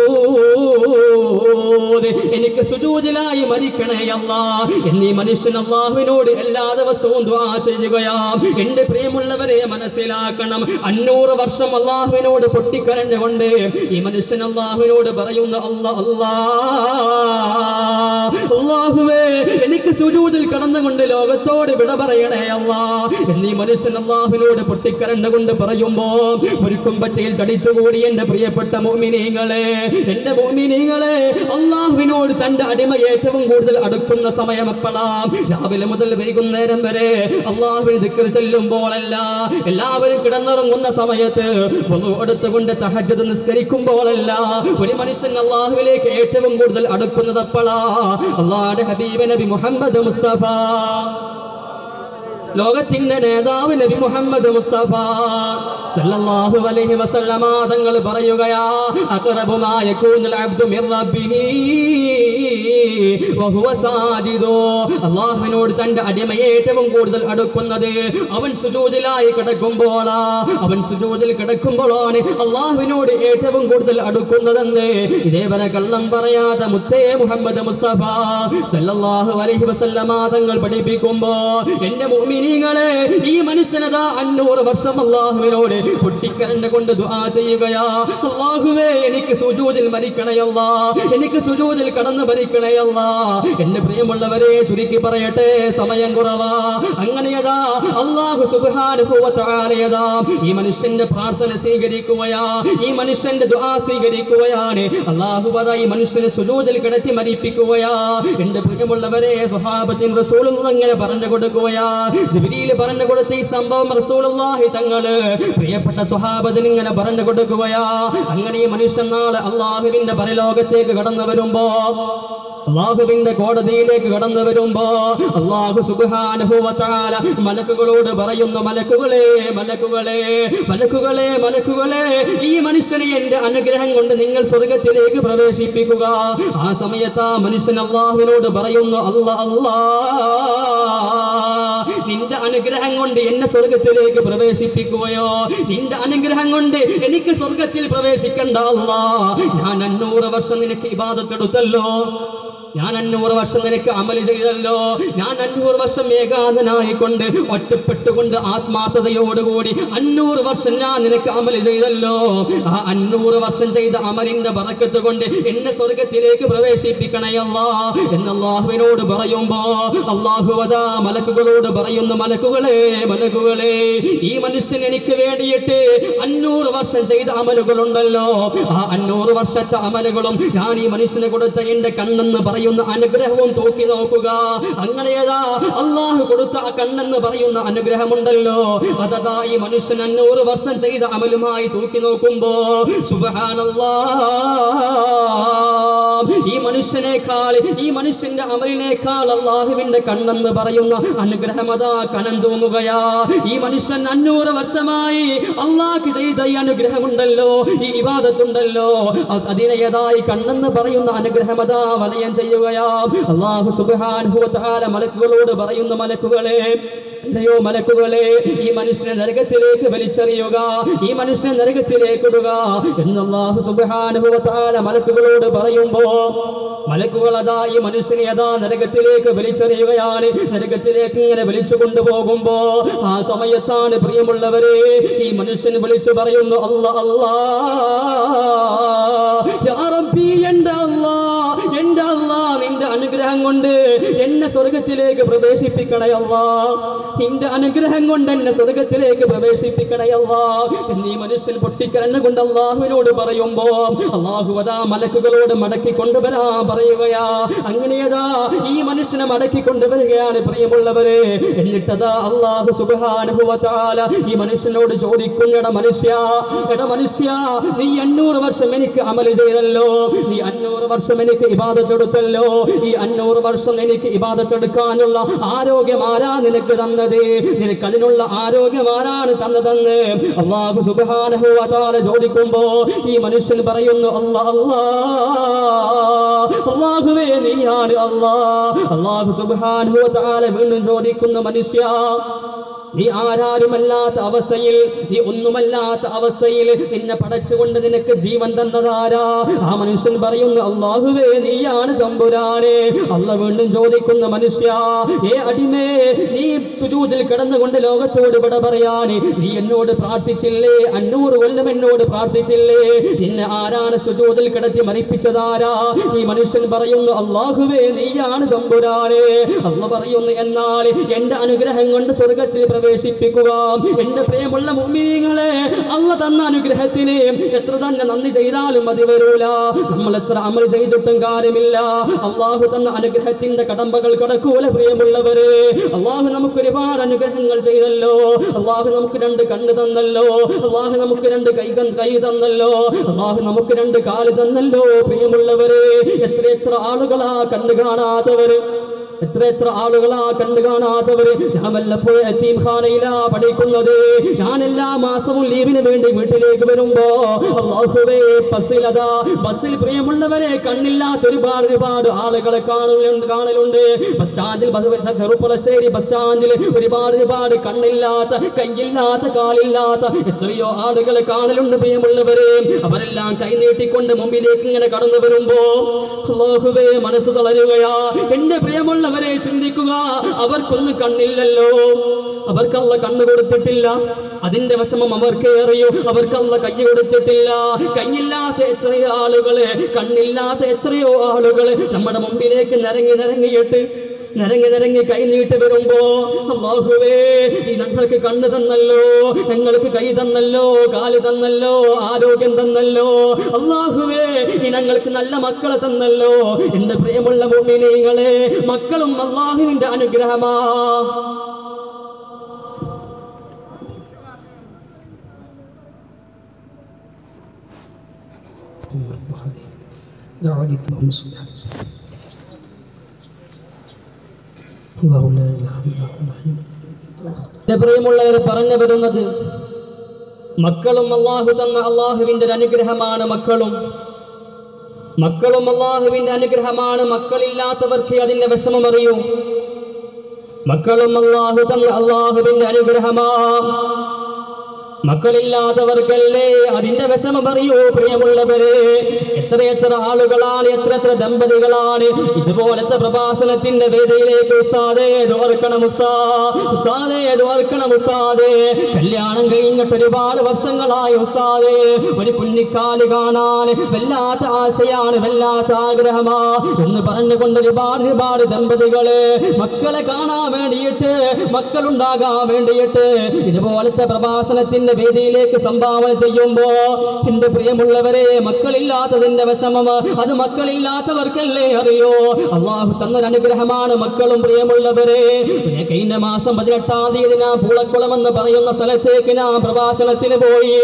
സുജൂദ്. എനിക്ക് സുജൂദിലായി മരിക്കണേ അല്ലാ എന്നീ മനുഷ്യൻ അള്ളാഹുവിനോട് എല്ലാ ദിവസവും ദ്വാ ചെയ്യുകയാം എന്റെ പ്രിയമുള്ളവരെ മനസ്സിലാക്കണം അഞ്ഞൂറ് വർഷം അള്ളാഹുവിനോട് പൊട്ടിക്കരഞ്ഞുകൊണ്ട് ഈ മനുഷ്യൻ അള്ളാഹുവിനോട് പറയുന്ന അല്ലാ അല്ലാ അള്ളാഹുവേ എനിക്ക് സുജൂദിൽ കടന്നുകൊണ്ട് ലോകത്തോട് വിട പറയണേ അല്ലാ എന്നീ മനുഷ്യൻ അള്ളാഹുവിനോട് പൊട്ടിക്കരണ്ടുകൊണ്ട് പറയുമ്പോ ഒരുക്കും പറ്റയിൽ തടിച്ചുകൂടി എന്റെ പ്രിയപ്പെട്ട മോമിനീങ്ങളെ എന്റെ മോമിനീങ്ങളെ അള്ളാഹുവിനോട് തന്റെ അടിമ ഏറ്റവും കൂടുതൽ അടുക്കുന്ന സമയം എപ്പോഴാം രാവിലെ മുതൽ വൈകുന്നേരം വരെ അള്ളാഹുവിന് ദിക്കർ ചെല്ലുമ്പോഴല്ല എല്ലാവരും കിടന്നുറങ്ങുന്ന സമയത്ത് ഒന്ന് എടുത്തുകൊണ്ട് തഹജ്ജദ് നിസ്കരിക്കുമ്പോഴല്ല ഒരു മനുഷ്യൻ അള്ളാഹുവിലേക്ക് ഏറ്റവും കൂടുതൽ അടുക്കുന്നത് എപ്പോഴാ അള്ളാഹുടെ ഹബീബ് നബി മുഹമ്മദ് മുസ്തഫ ലോകത്തിന്റെ നേതാവ് നബി മുഹമ്മദ് മുസ്തഫ സല്ലല്ലാഹു അലൈഹി വസല്ലമ തങ്ങൾ പറയുകയാ അഖറബു മാ യകൂനുൽ അബ്ദു മിർ റബ്ബിഹി വഹുവ സാജിദു അല്ലാഹുവിനോട് തന്റെ അടിമയെ ഏറ്റവും കൂടുതൽ അടുക്കുന്നത് അവൻ സുജൂദിലായി കിടക്കുമ്പോളാ അവൻ സുജൂദിൽ കിടക്കുമ്പോഴാണ് അള്ളാഹുവിനോട് ഏറ്റവും കൂടുതൽ അടുക്കുന്നതെന്ന് ഇതേവരെ കള്ളം പറയാതെ മുത്തേ മുഹമ്മദ് മുസ്തഫ സല്ലല്ലാഹു അലൈഹി വസല്ലമ തങ്ങൾ പഠിപ്പിക്കുമ്പോ എന്റെ മുഅ്മിനീ മുഅ്മിനീങ്ങളെ ഈ മനുഷ്യനതാ അഞ്ഞൂറ് വർഷം അള്ളാഹുവിനോട് പൊട്ടിക്കരണ്ട് കൊണ്ട് ദുആ ചെയ്യുകയാ അള്ളാഹുവേ എനിക്ക് സുജൂദിൽ മരിക്കണയല്ല എനിക്ക് സുജൂദിൽ കടന്നു ഭരിക്കണയല്ല എന്റെ പ്രിയമുള്ളവരെ ചുരുക്കി പറയട്ടെ സമയം കുറവാ അങ്ങനെയതാ അള്ളാഹു സുബാനുഭവത്താനയതാ ഈ മനുഷ്യന്റെ പ്രാർത്ഥന സ്വീകരിക്കുകയാ ഈ മനുഷ്യന്റെ ദുആ സ്വീകരിക്കുകയാണ് അള്ളാഹു അതാ ഈ മനുഷ്യനെ സുജൂദിൽ കിടത്തി മരിപ്പിക്കുകയാ എന്റെ പ്രിയമുള്ളവരെ സ്വഹാബത്തിൻ റസൂൽ അങ്ങനെ പറഞ്ഞു കൊടുക്കുകയാ ജിബ്രീൽ പറഞ്ഞു കൊടുത്ത ഈ സംഭവം റസൂലുള്ളാഹി തങ്ങള് പ്രിയപ്പെട്ട സ്വഹാബത്തിന് ഇങ്ങനെ പറഞ്ഞു കൊടുക്കുകയാ അങ്ങനെ ഈ മനുഷ്യൻ നാളെ അള്ളാഹുവിന്റെ പരലോകത്തേക്ക് കടന്നു വരുമ്പോ അള്ളാഹുവിന്റെ കോടതിയിലേക്ക് കടന്നു വരുമ്പോ അള്ളാഹു സുബാനുഭവത്താല മലക്കുകളോട് പറയുന്നു മലക്കുകളെ മലക്കുകളെ മലക്കുകളെ മലക്കുകളെ ഈ മനുഷ്യനെ എന്റെ അനുഗ്രഹം കൊണ്ട് നിങ്ങൾ സ്വർഗത്തിലേക്ക് പ്രവേശിപ്പിക്കുക ആ സമയത്ത് ആ മനുഷ്യൻ അള്ളാഹുവിനോട് പറയുന്നു അല്ല അല്ലാ നിന്റെ അനുഗ്രഹം കൊണ്ട് എന്നെ സ്വർഗത്തിലേക്ക് പ്രവേശിപ്പിക്കുകയോ നിന്റെ അനുഗ്രഹം കൊണ്ട് എനിക്ക് സ്വർഗത്തിൽ പ്രവേശിക്കണ്ട അല്ലാ ഞാൻ അഞ്ഞൂറ് വർഷം നിനക്ക് ഇബാദത്തെടുത്തല്ലോ ഞാൻ അഞ്ഞൂറ് വർഷം നിനക്ക് അമല് ചെയ്തല്ലോ ഞാൻ അഞ്ഞൂറ് വർഷം ഏകാന്തനായിക്കൊണ്ട് ഒറ്റപ്പെട്ടുകൊണ്ട് ആത്മാർത്ഥതയോടുകൂടി അഞ്ഞൂറ് വർഷം ഞാൻ നിനക്ക് അമല് ചെയ്തല്ലോ ആ അഞ്ഞൂറ് വർഷം ചെയ്ത അമലിന്റെ ബറക്കത്ത് കൊണ്ട് എന്നെ സ്വർഗത്തിലേക്ക് പ്രവേശിപ്പിക്കണയല്ല എന്ന് അള്ളാഹുവിനോട് പറയുമ്പോ അള്ളാഹുവതാ മലക്കുകളോട് പറയുന്നു മലക്കുകളെ മലക്കുകളെ ഈ മനുഷ്യൻ എനിക്ക് വേണ്ടിയിട്ട് അഞ്ഞൂറ് വർഷം ചെയ്ത അമലുകളുണ്ടല്ലോ ആ അഞ്ഞൂറ് വർഷത്തെ അമലുകളും ഞാൻ ഈ മനുഷ്യന് കൊടുത്ത എന്റെ കണ്ണെന്ന് പറയുന്ന അനുഗ്രഹവും തൂക്കി നോക്കുക അങ്ങനെയതാ അള്ളാഹു കൊടുത്ത ആ കണ്ണെന്ന് പറയുന്ന അനുഗ്രഹമുണ്ടല്ലോ അതതാ ഈ മനുഷ്യൻ അഞ്ഞൂറ് വർഷം ചെയ്ത അമലുമായി തൂക്കി നോക്കുമ്പോ സുബഹാനല്ലാ ഈ മനുഷ്യനേക്കാൾ ഈ മനുഷ്യന്റെ അമലിനേക്കാൾ അള്ളാഹുവിന്റെ കണ്ണെന്ന് പറയുന്ന അനുഗ്രഹം അതാ കനം തൂങ്ങുകയാ ഈ മനുഷ്യൻ അഞ്ഞൂറ് വർഷമായി അള്ളാഹ് ചെയ്ത ഈ അനുഗ്രഹമുണ്ടല്ലോ ഈ ഇവാദത്തുണ്ടല്ലോ അത് അതിനേതായി കണ്ണെന്ന് പറയുന്ന അനുഗ്രഹം അതാ വലയം ചെയ്യുകയാ അള്ളാഹു സുബാനുഭവത്താല മലക്കുകളോട് പറയുന്ന മലക്കുകളെ അല്ലയോ മലക്കുകളെ ഈ മനുഷ്യനെ നരകത്തിലേക്ക് വലിച്ചെറിയുക ഈ മനുഷ്യനെ നരകത്തിലേക്ക് ഇടുക എന്നല്ലാഹു സുബ്ഹാനഹുവതആല മലക്കുകളോട് പറയുമ്പോ മലക്കുകൾ അതാ ഈ മനുഷ്യനെ അതാ നരകത്തിലേക്ക് വലിച്ചെറിയുകയാണ് നരകത്തിലേക്ക് ഇങ്ങനെ വലിച്ചു കൊണ്ടുപോകുമ്പോ ആ സമയത്താണ് പ്രിയമുള്ളവരെ ഈ മനുഷ്യൻ വിളിച്ചു പറയുന്നു അല്ല അല്ലാ യാ റബ്ബി എൻ്റെ അല്ലാ എൻ്റെ അല്ലാ നിന്റെ അനുഗ്രഹം കൊണ്ട് എന്നെ സ്വർഗത്തിലേക്ക് പ്രവേശിപ്പിക്കണയല്ലാ നിന്റെ അനുഗ്രഹം കൊണ്ട് എന്നെ സ്വർഗത്തിലേക്ക് പ്രവേശിപ്പിക്കണയല്ലാ എന്നീ മനുഷ്യൻ പൊട്ടിക്കരഞ്ഞ കൊണ്ട് അള്ളാഹുവിനോട് പറയുമ്പോ അള്ളാഹു അതാ മലക്കുകളോട് മടക്കി കൊണ്ടുവരാൻ പറയുകയാ അങ്ങനെയതാ ഈ മനുഷ്യനെ മടക്കി കൊണ്ടുവരികയാണ് പ്രിയമുള്ളവരെ എന്നിട്ടതാ അള്ളാഹു സുബാനുഭവത്താല ഈ മനുഷ്യനോട് ചോദിക്കും എട മനുഷ്യ എട മനുഷ്യ നീ അഞ്ഞൂറ് വർഷം എനിക്ക് അമല് ചെയ്തല്ലോ നീ അഞ്ഞൂറ് വർഷം എനിക്ക് ഇബാദത്തെടുത്തല്ലോ ഈ അഞ്ഞൂറ് വർഷം എനിക്ക് ഇബാദത്തെടുക്കാനുള്ള ആരോഗ്യം ആരാ നിനക്ക് തന്നത് നിനക്ക് അതിനുള്ള ആരോഗ്യം ആരാണ് തന്നതെന്ന് അള്ളാഹു സുബാനഹുവാല ചോദിക്കുമ്പോ ഈ മനുഷ്യൻ പറയുന്നു അല്ലാ അല്ലാ അള്ളാഹുവേ നീയാണ് അല്ലാ അള്ളാഹു സുബാനുഹുവാല വീണ്ടും ചോദിക്കുന്ന മനുഷ്യ നീ ആരാരുമല്ലാത്ത അവസ്ഥയിൽ നീ ഒന്നുമല്ലാത്ത അവസ്ഥയിൽ നിന്നെ പടച്ചുകൊണ്ട് നിനക്ക് ജീവൻ തന്നതാരാ ആ മനുഷ്യൻ പറയുന്നു അള്ളാഹുവേ നീയാണ് തമ്പുരാനെ അല്ല വീണ്ടും ചോദിക്കുന്ന മനുഷ്യ ഏ അടിമേ നീ സുജൂതിൽ കിടന്നുകൊണ്ട് ലോകത്തോട് വിട പറയാന് നീ എന്നോട് പ്രാർത്ഥിച്ചില്ലേ അഞ്ഞൂറ് കൊല്ലം എന്നോട് പ്രാർത്ഥിച്ചില്ലേ നിന്നെ ആരാണ് സുജൂതിൽ കിടത്തി മരിപ്പിച്ചതാരാ ഈ മനുഷ്യൻ പറയുന്നു അള്ളാഹുവേ നീയാണ് തമ്പുരാനെ അല്ല പറയുന്നു എന്നാൽ എന്റെ അനുഗ്രഹം കൊണ്ട് സ്വർഗത്തിൽ പ്രവേശിപ്പിക്കുക എന്റെ പ്രിയമുള്ള മുമ്മിനിങ്ങളെ അല്ല തന്ന അനുഗ്രഹത്തിന് എത്ര തന്നെ നന്ദി ചെയ്താലും മതി വരൂല നമ്മൾ എത്ര അമൽ ചെയ്തിട്ടും കാര്യമില്ല അള്ളാഹു തന്ന അനുഗ്രഹത്തിന്റെ കടമ്പകൾ കടക്കൂല പ്രിയമുള്ളവരെ അള്ളാഹു നമുക്ക് ഒരുപാട് അനുഗ്രഹങ്ങൾ ചെയ്തല്ലോ അള്ളാഹു നമുക്ക് രണ്ട് കണ്ണ് തന്നല്ലോ അള്ളാഹു നമുക്ക് രണ്ട് കൈ കൈ തന്നല്ലോ അള്ളാഹു നമുക്ക് രണ്ട് കാല് തന്നല്ലോ പ്രിയമുള്ളവരെ എത്ര എത്ര ആളുകളാ കണ്ടു കാണാത്തവര് എത്ര എത്ര ആളുകളാ കണ്ടു കാണാത്തവര് ഞാൻ വല്ലപ്പോഴും എത്തീം ഖാനയിലാ പഠിക്കുന്നത് ഞാൻ എല്ലാ മാസവും ലീവിന് വേണ്ടി വീട്ടിലേക്ക് വരുമ്പോ അല്ലാഹുവേ ബസ്സിലതാ ബസ്സിൽ പ്രിയമുള്ളവരെ കണ്ണില്ലാത്ത ഒരുപാട് ഒരുപാട് ആളുകളെ കാണലുണ്ട് കാണലുണ്ട് ബസ് സ്റ്റാൻഡിൽ ബസ് ചെറുപ്പുളശ്ശേരി ബസ് സ്റ്റാൻഡിൽ ഒരുപാട് ഒരുപാട് കണ്ണില്ലാത്ത കയ്യില്ലാത്ത കാലില്ലാത്ത എത്രയോ ആളുകളെ കാണലുണ്ട് പ്രിയമുള്ളവരെ അവരെല്ലാം കൈനീട്ടിക്കൊണ്ട് മുമ്പിലേക്ക് ഇങ്ങനെ കടന്നു വരുമ്പോ അല്ലാഹുവേ മനസ്സ് തളരുകയാ എന്റെ പ്രിയമുള്ള പ്രിയമുള്ളവരെ ചിന്തിക്കുക അവർക്കൊന്നും കണ്ണില്ലല്ലോ അവർക്കല്ല കണ്ണ് കൊടുത്തിട്ടില്ല അതിന്റെ വിഷമം അവർക്ക് അറിയൂ അവർക്കല്ല കൈ കൊടുത്തിട്ടില്ല കൈയില്ലാത്ത എത്രയോ ആളുകള് കണ്ണില്ലാത്ത എത്രയോ ആളുകള് നമ്മുടെ മുമ്പിലേക്ക് നിരങ്ങി നിരങ്ങിയിട്ട് നിരങ്ങി നിരങ്ങി കൈ നീട്ടി വരുമ്പോ അള്ളാഹുവേ ഈ ഞങ്ങൾക്ക് കണ്ണ് തന്നല്ലോ ഞങ്ങൾക്ക് കൈ തന്നല്ലോ കാല് തന്നല്ലോ ആരോഗ്യം തന്നല്ലോ അള്ളാഹുവേ ഈ ഞങ്ങൾക്ക് നല്ല മക്കളെ തന്നല്ലോ എന്റെ പ്രിയമുള്ള മുമ്പിനീങ്ങളെ മക്കളും അള്ളാഹുവിന്റെ അനുഗ്രഹമാ دعوة اللهم صل على سيدنا الله لا اله الا هو الحي എന്റെ പ്രിയമുള്ളവരെ പറഞ്ഞു വരുന്നത് മക്കളും അള്ളാഹു തന്ന അള്ളാഹുവിന്റെ ഒരു അനുഗ്രഹമാണ് മക്കളും മക്കളും അള്ളാഹുവിന്റെ അനുഗ്രഹമാണ് മക്കളില്ലാത്തവർക്ക് അതിന്റെ വിഷമം അറിയൂ മക്കളും അള്ളാഹു തന്ന അള്ളാഹുവിന്റെ അനുഗ്രഹമാ മക്കളില്ലാത്തവർക്കല്ലേ അതിന്റെ വിഷമം അറിയൂ പ്രിയമുള്ളവരെ എത്രയെത്ര ആളുകളാണ് എത്ര എത്ര ദമ്പതികളാണ് ഇതുപോലത്തെ പ്രഭാഷണത്തിന്റെ വേദിയിലേക്ക് ഉസ്താദേ ഓർക്കണം ഉസ്താ ഉസ്താദേ ഓർക്കണം ഉസ്താദേ കല്യാണം കഴിഞ്ഞിട്ട് ഒരുപാട് വർഷങ്ങളായി ഉസ്താദേ ഒരു കുഞ്ഞിക്കാല് കാണാൻ വല്ലാത്ത ആശയാണ് വല്ലാത്ത ആഗ്രഹമാ എന്ന് പറഞ്ഞുകൊണ്ട് ഒരുപാട് ഒരുപാട് ദമ്പതികള് മക്കളെ കാണാൻ വേണ്ടിയിട്ട് മക്കളുണ്ടാകാൻ വേണ്ടിയിട്ട് ഇതുപോലത്തെ പ്രഭാഷണത്തിന്റെ വേദിയിലേക്ക് സംഭാവന ചെയ്യുമ്പോ എന്റെ പ്രിയമുള്ളവരെ മക്കളില്ലാത്തതിന്റെ വിഷമം അത് മക്കളില്ലാത്തവർക്കല്ലേ അറിയോ അള്ളാഹു തന്നൊരു അനുഗ്രഹമാണ് മക്കളും പ്രിയമുള്ളവരെ ഞാൻ കഴിഞ്ഞ മാസം പതിനെട്ടാം തീയതി ഞാൻ പൂളക്കുളം എന്ന് പറയുന്ന സ്ഥലത്തേക്ക് ഞാൻ പ്രഭാഷണത്തിന് പോയി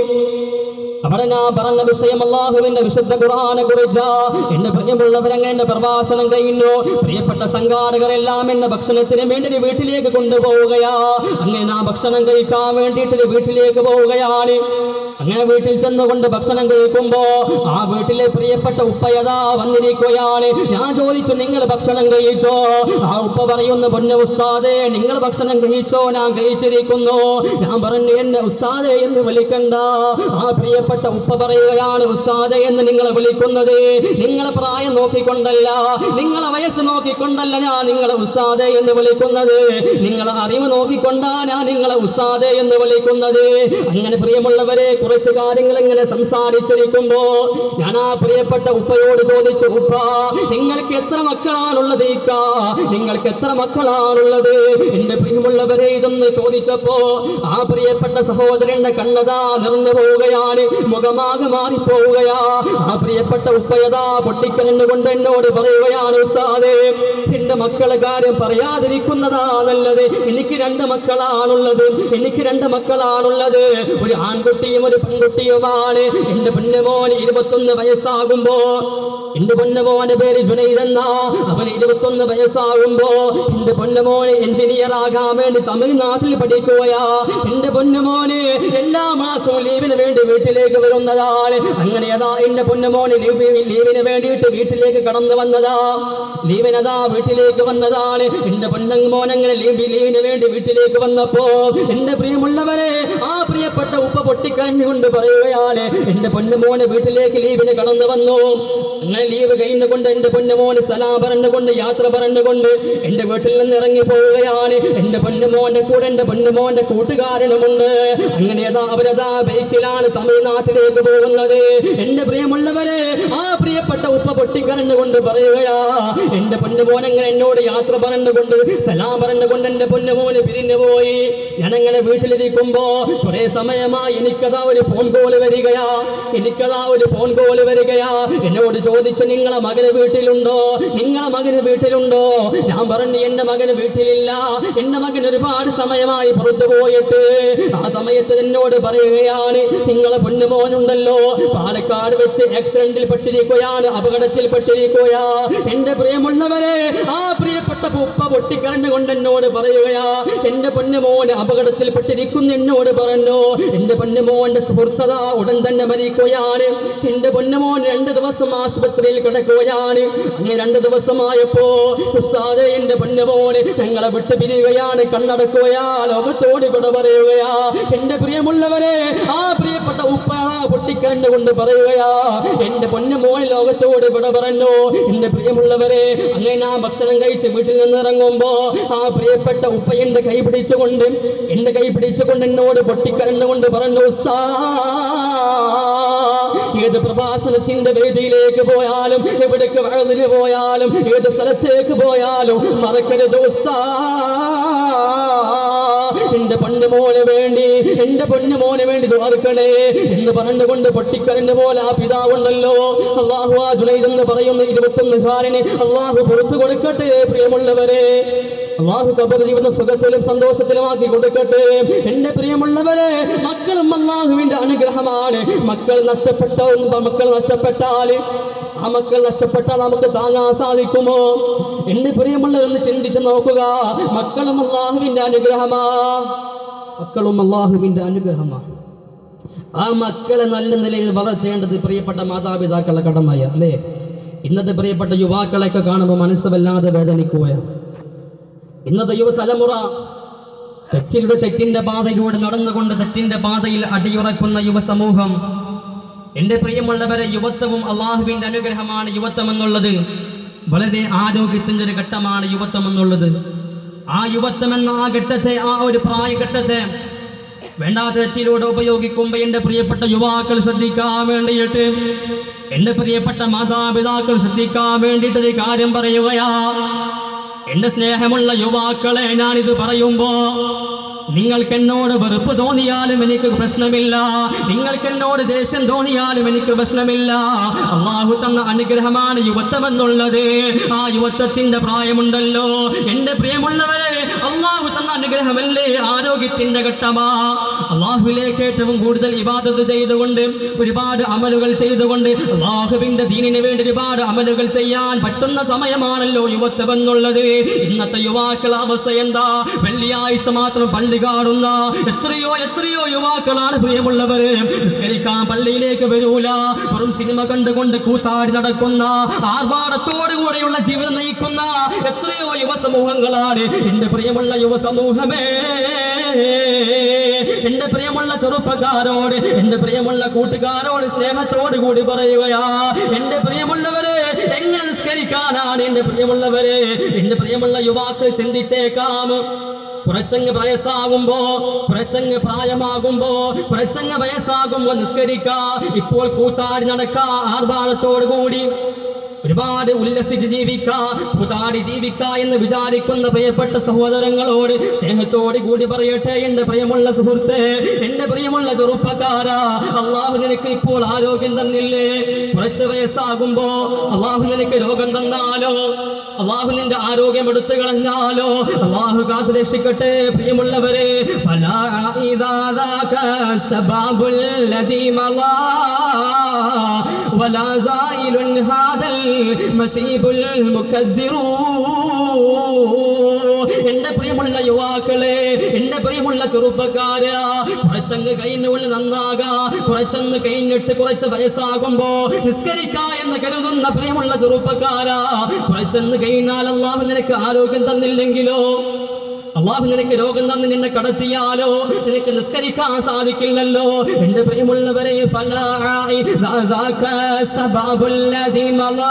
അവിടെ ഞാൻ പറഞ്ഞ വിഷയം അള്ളാഹുവിന്റെ വിശുദ്ധ ഖുർആനെ കുറിച്ച എന്റെ പ്രിയമുള്ളവരങ്ങ എന്റെ പ്രഭാഷണം കഴിഞ്ഞു പ്രിയപ്പെട്ട സംഘാടകരെല്ലാം എന്നെ ഭക്ഷണത്തിന് വേണ്ടി ഒരു വീട്ടിലേക്ക് കൊണ്ടുപോവുകയാ അങ്ങനെ ആ ഭക്ഷണം കഴിക്കാൻ വേണ്ടിയിട്ട് ഒരു വീട്ടിലേക്ക് പോവുകയാണ് അങ്ങനെ വീട്ടിൽ ചെന്നുകൊണ്ട് ഭക്ഷണം കഴിക്കുമ്പോ ആ വീട്ടിലെ പ്രിയപ്പെട്ട ഉപ്പയതാ വന്നിരിക്കുകയാണ് ഞാൻ ചോദിച്ചു നിങ്ങൾ ഭക്ഷണം കഴിച്ചോ ആ ഉപ്പ പറയുന്നു പൊന്ന ഉസ്താദേ നിങ്ങൾ ഭക്ഷണം കഴിച്ചോ ഞാൻ കഴിച്ചിരിക്കുന്നു ഞാൻ പറഞ്ഞു എന്നെ ഉസ്താദേ എന്ന് വിളിക്കണ്ട ആ പ്രിയപ്പെട്ട ഉപ്പ പറയുകയാണ് ഉസ്താദേ എന്ന് നിങ്ങളെ വിളിക്കുന്നത് നിങ്ങളെ പ്രായം നോക്കിക്കൊണ്ടല്ല നിങ്ങളെ വയസ്സ് നോക്കിക്കൊണ്ടല്ല ഞാൻ നിങ്ങളെ ഉസ്താദേ എന്ന് വിളിക്കുന്നത് നിങ്ങളെ അറിവ് കൊണ്ടാ ഞാൻ നിങ്ങളെ ഉസ്താദെ എന്ന് വിളിക്കുന്നത് അങ്ങനെ പ്രിയമുള്ളവരെ കുറച്ച് കാര്യങ്ങൾ ഇങ്ങനെ സംസാരിച്ചിരിക്കുമ്പോ ഞാൻ ആ പ്രിയപ്പെട്ട ഉപ്പയോട് ചോദിച്ചു ഉപ്പ നിങ്ങൾക്ക് എത്ര മക്കളാണുള്ളത് ഇക്ക നിങ്ങൾക്ക് എത്ര മക്കളാണുള്ളത് എന്റെ പ്രിയമുള്ളവരെ ഇതൊന്ന് ചോദിച്ചപ്പോ ആ പ്രിയപ്പെട്ട സഹോദരന്റെ കണ്ണതാ നിറഞ്ഞു പോവുകയാണ് മുഖമാകെ മാറിപ്പോവുകയാ ആ പ്രിയപ്പെട്ട ഉപ്പയതാ പൊട്ടിക്കരഞ്ഞുകൊണ്ട് എന്നോട് പറയുകയാണ് ഉസ്താദേ എന്റെ മക്കളെ കാര്യം പറയാതിരിക്കുന്നതാ നല്ലത് എനിക്ക് രണ്ട് മക്കളാണുള്ളത് എനിക്ക് രണ്ട് മക്കളാണുള്ളത് ഒരു ആൺകുട്ടിയും ഒരു പെൺകുട്ടിയുമാണ് എന്റെ പൊന്നുമോൻ ഇരുപത്തൊന്ന് വയസ്സാകുമ്പോ എന്റെ പൊന്നുമോന്റെ പേര് ജുനൈദ് എന്ന അവൻ ഇരുപത്തൊന്ന് വയസ്സാകുമ്പോ എന്റെ പൊന്നുമോന് എഞ്ചിനീയർ ആകാൻ വേണ്ടി തമിഴ്നാട്ടിൽ പഠിക്കുകയാ എന്റെ പൊന്നുമോന് എല്ലാ മാസവും ലീവിന് വേണ്ടി വീട്ടിലേക്ക് വരുന്നതാണ് അങ്ങനെ അതാ എന്റെ പൊന്നുമോന് ലീവ് ലീവിന് വേണ്ടിയിട്ട് വീട്ടിലേക്ക് കടന്നു വന്നതാ ലീവിനതാ വീട്ടിലേക്ക് വന്നതാണ് എന്റെ പൊന്നങ്ങ് അങ്ങനെ ലീവ് ലീവിന് വേണ്ടി വീട്ടിലേക്ക് വന്നപ്പോ എന്റെ പ്രിയമുള്ളവരെ ആ പ്രിയപ്പെട്ട ഉപ്പ പൊട്ടിക്കരഞ്ഞുകൊണ്ട് പറയുകയാണ് എന്റെ പൊന്നുമോന് വീട്ടിലേക്ക് ലീവിന് കടന്നു വന്നു അങ്ങനെ ലീവ് കഴിഞ്ഞുകൊണ്ട് എന്റെ പൊന്നുമോന് സലാം പറഞ്ഞുകൊണ്ട് യാത്ര പറഞ്ഞുകൊണ്ട് എന്റെ വീട്ടിൽ നിന്ന് ഇറങ്ങി പോവുകയാണ് എന്റെ പൊന്നുമോന്റെ കൂടെ എന്റെ പൊന്നുമോന്റെ കൂട്ടുകാരനുമുണ്ട് അങ്ങനെ അതാ അവരതാ ബൈക്കിലാണ് തമിഴ്നാട്ടിലേക്ക് പോകുന്നത് എന്റെ പ്രിയമുള്ളവരെ ആ പ്രിയപ്പെട്ട ഉപ്പ പൊട്ടിക്കരഞ്ഞുകൊണ്ട് പറയുകയാ എന്റെ പൊന്നുമോൻ അങ്ങനെ എന്നോട് യാത്ര പറഞ്ഞുകൊണ്ട് സലാം പറഞ്ഞുകൊണ്ട് എന്റെ പൊന്നുമോന് പിരിഞ്ഞു പോയി ഞാനങ്ങനെ വീട്ടിലിരിക്കുമ്പോ കുറെ സമയമായി എനിക്കതാ ഒരു ഫോൺ കോള് വരികയാ എനിക്കതാ ഒരു ഫോൺ കോള് വരികയാ എന്നോട് ചോദിച്ചു നിങ്ങളെ മകന് വീട്ടിലുണ്ടോ നിങ്ങളെ മകന് വീട്ടിലുണ്ടോ ഞാൻ പറഞ്ഞു എന്റെ മകന് വീട്ടിലില്ല എന്റെ മകൻ ഒരുപാട് സമയമായി പുറത്തു പോയിട്ട് ആ സമയത്ത് എന്നോട് പറയുകയാണ് നിങ്ങളെ പൊന്നുമോനുണ്ടല്ലോ പാലക്കാട് വെച്ച് ആക്സിഡന്റിൽ പെട്ടിരിക്കുകയാണ് അപകടത്തിൽ പെട്ടിരിക്കുകയാ എന്റെ പ്രിയമുള്ളവരെ ആ പ്രിയപ്പെട്ട ഉപ്പ പൊട്ടിക്കരഞ്ഞുകൊണ്ട് എന്നോട് പറയുകയാ എന്റെ പൊന്നുമോൻ അപകടത്തിൽ പെട്ടിരിക്കുന്നു എന്നോട് പറഞ്ഞു എന്റെ പൊന്നുമോന്റെ സുഹൃത്തത ഉടൻ തന്നെ മരിക്കുകയാണ് എന്റെ പൊന്നുമോൻ രണ്ട് ദിവസം ആശുപത്രിയിൽ കിടക്കുകയാണ് അങ്ങനെ രണ്ട് ദിവസമായപ്പോ ഉസ്താദെ എന്റെ പൊന്നുമോന് ഞങ്ങളെ വിട്ടു പിരിയുകയാണ് കണ്ണടക്കുകയാ ലോകത്തോട് ഇവിടെ പറയുകയാ എന്റെ പ്രിയമുള്ളവരെ ആ പ്രിയപ്പെട്ട ഉപ്പ പൊട്ടിക്കരഞ്ഞുകൊണ്ട് പറയുകയാ എന്റെ പൊന്നുമോൻ ലോകത്തോട് ഇവിടെ പറഞ്ഞു എന്റെ പ്രിയമുള്ളവരെ അങ്ങനെ ഞാൻ ഭക്ഷണം കഴിച്ച് വീട്ടിൽ വീട്ടിൽ നിന്ന് ഇറങ്ങുമ്പോ ആ പ്രിയപ്പെട്ട ഉപ്പ എന്റെ കൈ പിടിച്ചുകൊണ്ട് എന്റെ കൈ പിടിച്ചുകൊണ്ട് എന്നോട് പൊട്ടിക്കരണ്ടുകൊണ്ട് പറഞ്ഞു ഉസ്താ ഏത് പ്രഭാഷണത്തിന്റെ വേദിയിലേക്ക് പോയാലും എവിടേക്ക് വഴുതിന് പോയാലും ഏത് സ്ഥലത്തേക്ക് പോയാലും മറക്കരുത് ഉസ്താ എന്റെ പൊന്നു മോന് വേണ്ടി എന്റെ പൊന്നു മോന് വേണ്ടി ഓർക്കണേ എന്ന് പറഞ്ഞുകൊണ്ട് പൊട്ടിക്കരണ്ട് പോലെ ആ പിതാവുണ്ടല്ലോ അള്ളാഹു ആ ജുനൈദ് എന്ന് പറയുന്ന ഇരുപത്തൊന്നുകാരന് അള്ളാഹു പുറത്തു കൊടുക്കട്ടെ പ്രിയമുള്ളവരെ അള്ളാഹു കബർ ജീവിത സുഖത്തിലും സന്തോഷത്തിലുമാക്കി കൊടുക്കട്ടെ എന്റെ പ്രിയമുള്ളവരെ മക്കളും അള്ളാഹുവിന്റെ അനുഗ്രഹമാണ് മക്കൾ നഷ്ടപ്പെട്ട മക്കൾ നഷ്ടപ്പെട്ടാൽ ആ മക്കൾ നഷ്ടപ്പെട്ടാൽ നമുക്ക് താങ്ങാൻ സാധിക്കുമോ എന്റെ പ്രിയമുള്ളവരൊന്ന് ചിന്തിച്ച് നോക്കുക മക്കളും അള്ളാഹുവിന്റെ അനുഗ്രഹമാ മക്കളും അള്ളാഹുവിന്റെ അനുഗ്രഹമാ ആ മക്കളെ നല്ല നിലയിൽ വളർത്തേണ്ടത് പ്രിയപ്പെട്ട മാതാപിതാക്കളുടെ കടമയ അല്ലേ ഇന്നത്തെ പ്രിയപ്പെട്ട യുവാക്കളെയൊക്കെ കാണുമ്പോൾ മനസ്സ് വല്ലാതെ വേദനിക്കുകയാണ് ഇന്നത്തെ യുവതലമുറ തെറ്റിലൂടെ തെറ്റിന്റെ പാതയിലൂടെ നടന്നുകൊണ്ട് തെറ്റിന്റെ പാതയിൽ അടിയുറക്കുന്ന യുവസമൂഹം എൻ്റെ പ്രിയമുള്ളവരെ യുവത്വവും അള്ളാഹുവിൻ്റെ അനുഗ്രഹമാണ് യുവത്വം എന്നുള്ളത് വളരെ ആരോഗ്യത്തിൻ്റെ ഒരു ഘട്ടമാണ് യുവത്വം എന്നുള്ളത് ആ യുവത്വം എന്ന ആ ഘട്ടത്തെ ആ ഒരു പ്രായഘട്ടത്തെ വേണ്ടാത്ത തെറ്റിലൂടെ ഉപയോഗിക്കുമ്പോൾ എൻ്റെ പ്രിയപ്പെട്ട യുവാക്കൾ ശ്രദ്ധിക്കാൻ വേണ്ടിയിട്ട് എൻ്റെ പ്രിയപ്പെട്ട മാതാപിതാക്കൾ ശ്രദ്ധിക്കാൻ വേണ്ടിയിട്ടൊരു കാര്യം പറയുകയാ എന്റെ സ്നേഹമുള്ള യുവാക്കളെ ഞാനിത് പറയുമ്പോ നിങ്ങൾക്ക് എന്നോട് വെറുപ്പ് തോന്നിയാലും എനിക്ക് പ്രശ്നമില്ല നിങ്ങൾക്ക് എന്നോട് ദേഷ്യം തോന്നിയാലും എനിക്ക് പ്രശ്നമില്ല അള്ളാഹു തന്ന അനുഗ്രഹമാണ് യുവത്വം എന്നുള്ളത് ആ യുവത്വത്തിന്റെ പ്രായമുണ്ടല്ലോ എന്റെ പ്രിയമുള്ളവരെ അള്ളാഹു തന്ന അനുഗ്രഹമല്ലേ ആരോഗ്യത്തിന്റെ ഘട്ടമാ അള്ളാഹുവിലേക്ക് ഏറ്റവും കൂടുതൽ ഇബാദത്ത് ചെയ്തുകൊണ്ട് ഒരുപാട് അമലുകൾ ചെയ്തുകൊണ്ട് അള്ളാഹുവിന്റെ ദീനിന് വേണ്ടി ഒരുപാട് അമലുകൾ ചെയ്യാൻ പറ്റുന്ന സമയമാണല്ലോ യുവത്വം എന്നുള്ളത് ഇന്നത്തെ യുവാക്കളെ അവസ്ഥ എന്താ വെള്ളിയാഴ്ച മാത്രം പള്ളി കാണുന്ന എത്രയോ എത്രയോ യുവാക്കളാണ് പ്രിയമുള്ളവര് നിസ്കരിക്കാൻ പള്ളിയിലേക്ക് വരൂല വെറും സിനിമ കണ്ടുകൊണ്ട് കൂത്താടി നടക്കുന്ന ആർഭാടത്തോടു കൂടെയുള്ള ജീവിതം നയിക്കുന്ന എത്രയോ യുവസമൂഹങ്ങളാണ് എന്റെ പ്രിയമുള്ള യുവസമൂഹമേ എന്റെ പ്രിയമുള്ള ചെറുപ്പക്കാരോട് എന്റെ പ്രിയമുള്ള കൂട്ടുകാരോട് സ്നേഹത്തോട് കൂടി പറയുകയാ എന്റെ പ്രിയമുള്ളവരെ എങ്ങനെ നിസ്കരിക്കാനാണ് എന്റെ പ്രിയമുള്ളവരെ എന്റെ പ്രിയമുള്ള യുവാക്കൾ ചിന്തിച്ചേക്കാം കുറച്ചങ്ങ് വയസ്സാകുമ്പോ കുറച്ചങ്ങ് പ്രായമാകുമ്പോ കുറച്ചങ്ങ് വയസ്സാകുമ്പോ നിസ്കരിക്ക ഇപ്പോൾ കൂത്താടി നടക്ക ആർഭാടത്തോടു കൂടി ഒരുപാട് ഉല്ലസിച്ച് ജീവിക്ക പുതാടി ജീവിക്ക എന്ന് വിചാരിക്കുന്ന പ്രിയപ്പെട്ട സഹോദരങ്ങളോട് സ്നേഹത്തോട് കൂടി പറയട്ടെ എന്റെ പ്രിയമുള്ള സുഹൃത്തെ എന്റെ പ്രിയമുള്ള ചെറുപ്പക്കാരാ അള്ളാഹു നിനക്ക് ഇപ്പോൾ ആരോഗ്യം തന്നില്ലേ കുറച്ച് വയസ്സാകുമ്പോ അള്ളാഹു നിനക്ക് രോഗം തന്നാലോ അള്ളാഹു നിന്റെ ആരോഗ്യം എടുത്തു കളഞ്ഞാലോ അള്ളാഹു കാത്തു രക്ഷിക്കട്ടെ പ്രിയമുള്ളവരെ ഫലാ ഇദാ ذاك الشباب الذي مضى ولا زائل هذا المشيب المكدر എന്റെ പ്രിയമുള്ള യുവാക്കളെ എന്റെ പ്രിയമുള്ള ചെറുപ്പക്കാരാ കുറച്ചങ്ങ് കഴിഞ്ഞുകൊണ്ട് നന്നാകാ കുറച്ചങ്ങ് കഴിഞ്ഞിട്ട് കുറച്ച് വയസ്സാകുമ്പോ നിസ്കരിക്ക എന്ന് കരുതുന്ന പ്രിയമുള്ള ചെറുപ്പക്കാരാ കുറച്ചെന്ന് കഴിഞ്ഞാൽ അള്ളാഹു നിനക്ക് ആരോഗ്യം തന്നില്ലെങ്കിലോ അള്ളാഹു നിനക്ക് രോഗം തന്ന് നിന്നെ കടത്തിയാലോ നിനക്ക് നിസ്കരിക്കാൻ സാധിക്കില്ലല്ലോ എന്റെ പ്രിയമുള്ളവരെ ഫലായി ذاك الشباب الذي مضى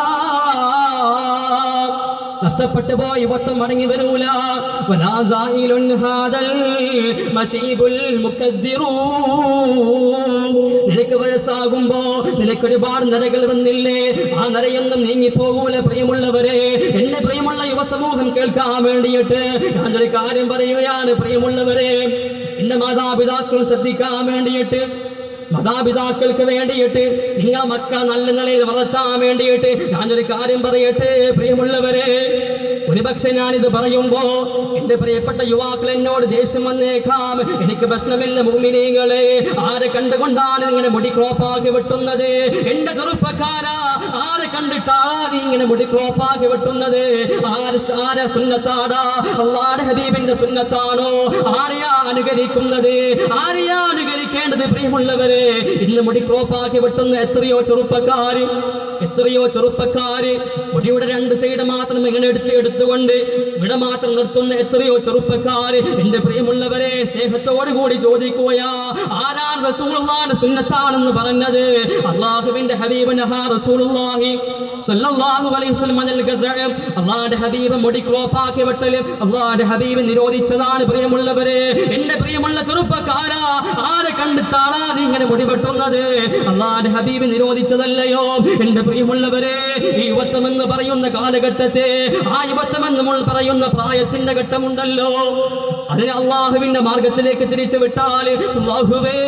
നഷ്ടപ്പെട്ടു പോയി യുവത്വം മടങ്ങി വരൂല വലാ സായിലുൻ ഹാദൽ മശീബുൽ മുക്കദ്ദിറൂ നിനക്ക് വയസ്സാകുമ്പോ നിനക്ക് ഒരുപാട് നരകൾ വന്നില്ലേ ആ നരയൊന്നും നീങ്ങി പോകൂല പ്രിയമുള്ളവരെ എന്റെ പ്രിയമുള്ള യുവസമൂഹം കേൾക്കാൻ വേണ്ടിയിട്ട് ഞാനൊരു കാര്യം പറയുകയാണ് പ്രിയമുള്ളവരെ എന്റെ മാതാപിതാക്കൾ ശ്രദ്ധിക്കാൻ വേണ്ടിയിട്ട് മാതാപിതാക്കൾക്ക് വേണ്ടിയിട്ട് നിങ്ങൾ മക്കളെ നല്ല നിലയിൽ വളർത്താൻ വേണ്ടിയിട്ട് ഞാനൊരു കാര്യം പറയട്ടെ പ്രിയമുള്ളവരെ ഒരുപക്ഷെ ഞാനിത് പറയുമ്പോ എന്റെ പ്രിയപ്പെട്ട യുവാക്കൾ എന്നോട് ദേഷ്യം വന്നേക്കാം എനിക്ക് പ്രശ്നമില്ല മുമിനീങ്ങളെ ആരെ കണ്ടുകൊണ്ടാണ് ഇങ്ങനെ മുടി ക്രോപ്പാക്കി വെട്ടുന്നത് എന്റെ ചെറുപ്പക്കാരാ ആരെ കണ്ടിട്ടാണ് നീ ഇങ്ങനെ മുടി ക്രോപ്പാക്കി വെട്ടുന്നത് ആര് ആരെ സുന്നത്താടാ അള്ളാടെ ഹബീബിന്റെ സുന്നത്താണോ ആരെയാ അനുകരിക്കുന്നത് ആരെയാ അനുകരിക്കേണ്ടത് പ്രിയമുള്ളവരെ ഇന്ന് മുടി ക്രോപ്പാക്കി വെട്ടുന്ന എത്രയോ ചെറുപ്പക്കാര് എത്രയോ ചെറുപ്പക്കാര് മുടിയുടെ രണ്ട് സൈഡ് മാത്രം ഇങ്ങനെ എടുത്ത് എടുത്തുകൊണ്ട് ഇവിടെ മാത്രം നിർത്തുന്ന എത്രയോ ചെറുപ്പക്കാര് എന്റെ പ്രിയമുള്ളവരെ സ്നേഹത്തോടു കൂടി ചോദിക്കുകയാ ആരാണ് റസൂലുള്ളാന്റെ സുന്നത്താണെന്ന് പറഞ്ഞത് അള്ളാഹുവിന്റെ ഹബീബ് നഹാ റസൂലുള്ളാഹി സല്ലല്ലാഹു അലൈഹി വസല്ലം അനൽ ഗസഅ അല്ലാഹുവിന്റെ ഹബീബ് മുടി ക്രോപ്പാക്കി വെട്ടല് അല്ലാഹുവിന്റെ ഹബീബ് നിരോധിച്ചതാണ് പ്രിയമുള്ളവരെ എന്റെ പ്രിയമുള്ള ചെറുപ്പക്കാരാ ആരെ കണ്ടിട്ടാണ് നീ ഇങ്ങനെ മുടി വെട്ടുന്നത് അള്ളാന്റെ ഹബീബ് നിരോധിച്ചതല്ലയോ എന്റെ പ്രിയമുള്ളവരെ ഈ യുവത്വം എന്ന് പറയുന്ന കാലഘട്ടത്തെ ആ യുവത്വം എന്ന് നമ്മൾ പറയുന്ന പ്രായത്തിന്റെ ഘട്ടമുണ്ടല്ലോ അതിനെ അള്ളാഹുവിന്റെ മാർഗത്തിലേക്ക് തിരിച്ചു വിട്ടാൽ അല്ലാഹുവേ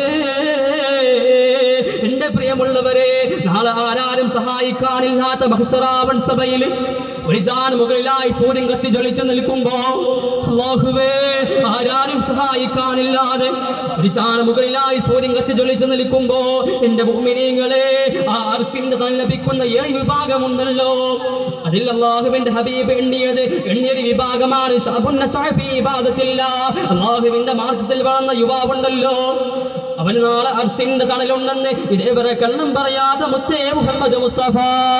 എന്റെ പ്രിയമുള്ളവരെ നാളെ ആരാരും സഹായിക്കാനില്ലാത്ത മഹസറാവൻ സഭയിൽ ഒരു ജാൻ മുകളിലായി സൂര്യൻ കത്തി ജ്വലിച്ചു നിൽക്കുമ്പോ അല്ലാഹുവേ ആരാരും സഹായിക്കാനില്ലാതെ ഒരു ജാൻ മുകളിലായി സൂര്യൻ കത്തി ജ്വലിച്ചു നിൽക്കുമ്പോ എന്റെ ഭൂമിനീങ്ങളെ ആ അർഷിന്റെ താൻ ലഭിക്കുന്ന ഏഴ് വിഭാഗമുണ്ടല്ലോ അതിൽ അള്ളാഹുവിന്റെ ഹബീബ് എണ്ണിയത് എണ്ണിയൊരു വിഭാഗമാണ് ശഅബുന്ന ശഅഫി ഇബാദത്തില്ല അള്ളാഹുവിന്റെ മാർഗത്തിൽ വളർന്ന യുവാവുണ്ടല്ലോ അവന് നാളെ അർഷിന്റെ തണലുണ്ടെന്ന് ഇതേവരെ കള്ളം പറയാതെ മുത്തേ മുഹമ്മദ് മുസ്തഫ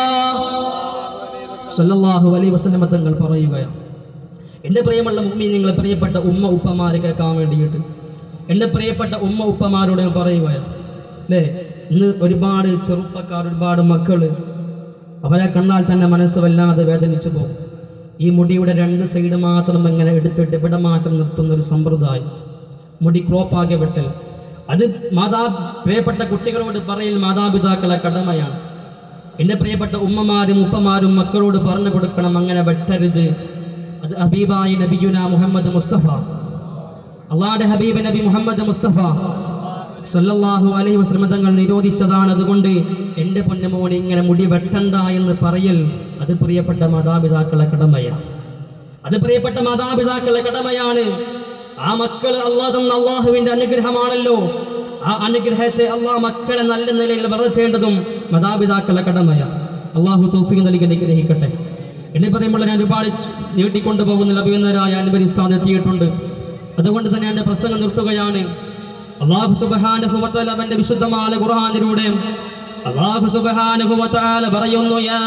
സല്ലല്ലാഹു അലൈഹി വസല്ലമ തങ്ങൾ പറയുകയാണ് എൻ്റെ പ്രിയമുള്ള മുമ്മി നിങ്ങളെ പ്രിയപ്പെട്ട ഉമ്മ ഉപ്പമാരെ കേൾക്കാൻ വേണ്ടിയിട്ട് എൻ്റെ പ്രിയപ്പെട്ട ഉമ്മ ഉപ്പമാരോട് ഞാൻ പറയുകയാണ് അല്ലേ ഇന്ന് ഒരുപാട് ചെറുപ്പക്കാർ ഒരുപാട് മക്കൾ അവരെ കണ്ടാൽ തന്നെ മനസ്സ് വല്ലാതെ വേദനിച്ചു പോകും ഈ മുടിയുടെ രണ്ട് സൈഡ് മാത്രം ഇങ്ങനെ എടുത്തിട്ട് ഇവിടെ മാത്രം നിർത്തുന്ന ഒരു സമ്പ്രദായം മുടി ക്രോപ്പാകെ വെട്ടൽ അത് മാതാ പ്രിയപ്പെട്ട കുട്ടികളോട് പറയൽ മാതാപിതാക്കളെ കടമയാണ് എൻ്റെ പ്രിയപ്പെട്ട ഉമ്മമാരും ഉപ്പമാരും മക്കളോട് പറഞ്ഞു കൊടുക്കണം അങ്ങനെ വെട്ടരുത് അത് ഹബീബായി നബിയുന മുഹമ്മദ് മുസ്തഫ അള്ളാഹുടെ ഹബീബ് നബി മുഹമ്മദ് മുസ്തഫ സല്ലല്ലാഹു അലൈഹി വസല്ലം തങ്ങൾ നിരോധിച്ചതാണ് അതുകൊണ്ട് എൻ്റെ പൊന്നമോനെ ഇങ്ങനെ മുടി വെട്ടണ്ട എന്ന് പറയൽ അത് പ്രിയപ്പെട്ട മാതാപിതാക്കളെ കടമയാണ് അത് പ്രിയപ്പെട്ട മാതാപിതാക്കളുടെ കടമയാണ് ആ മക്കൾ അള്ളാഹ് തന്ന അള്ളാഹുവിന്റെ അനുഗ്രഹമാണല്ലോ ആ അനുഗ്രഹത്തെ അള്ളാഹ് മക്കളെ നല്ല നിലയിൽ വളർത്തേണ്ടതും മാതാപിതാക്കളുടെ കടമയാണ് അള്ളാഹു തോഫിക്ക് നൽകി അനുഗ്രഹിക്കട്ടെ എന്നെ പറയുമ്പോൾ ഞാൻ ഒരുപാട് ച്- നീട്ടിക്കൊണ്ടു പോകുന്ന ലഭിക്കുന്നവരായ അനുപരി സ്ഥാനം എത്തിയിട്ടുണ്ട് അതുകൊണ്ട് തന്നെ എൻ്റെ പ്രസംഗം നിർത്തുകയാണ് അള്ളാഹു സുബ്ഹാനഹു വ തആല അവന്റെ വിശുദ്ധമായ ഖുർആനിലൂടെ അള്ളാഹു സുബ്ഹാനഹു വ തആല പറയുന്നു യാ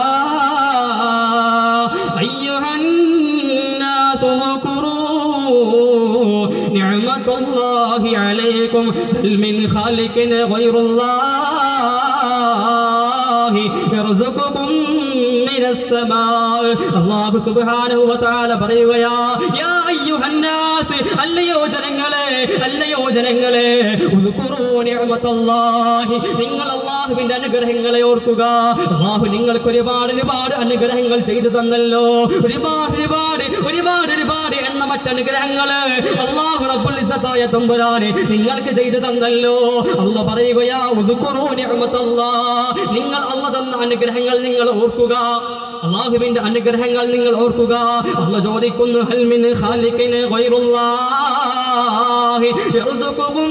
അയ്യുഹന്നാസ് اذكروا نعمة الله عليكم هل من خالق غير الله يرزقكم من السماء അള്ളാഹു സുബ്ഹാനഹു വ തആല പറയുകയാ യാ അയ്യുഹന്നാസ് അല്ലയോ ജനങ്ങളെ അല്ലയോ ജനങ്ങളെ ഉദ്കുറൂ നിഅമത്തല്ലാഹി നിങ്ങൾ അള്ളാഹുവിന്റെ അനുഗ്രഹങ്ങളെ ഓർക്കുക അള്ളാഹു നിങ്ങൾക്ക് ഒരുപാട് ഒരുപാട് അനുഗ്രഹങ്ങൾ ചെയ്തു തന്നല്ലോ ഒരുപാട് ഒരുപാട് ഒരുപാട് ഒരുപാട് എണ്ണമറ്റ അനുഗ്രഹങ്ങള് അള്ളാഹു റബ്ബുൽ ഇസ്സത്തായ തമ്പുരാനെ നിങ്ങൾക്ക് ചെയ്തു തന്നല്ലോ അല്ല പറയുകയാ ഉദ്കുറൂ നിഅമത്തല്ലാഹ് നിങ്ങൾ അല്ല തന്ന അനുഗ്രഹങ്ങൾ നിങ്ങൾ ഓർക്കുക അള്ളാഹുവിന്റെ അനുഗ്രഹങ്ങൾ നിങ്ങൾ ഓർക്കുക അല്ല ചോദിക്കുന്നു ഹൽമിൻ ഖാലിഖിന് ഗൈറുല്ലാഹി യർസുഖുകും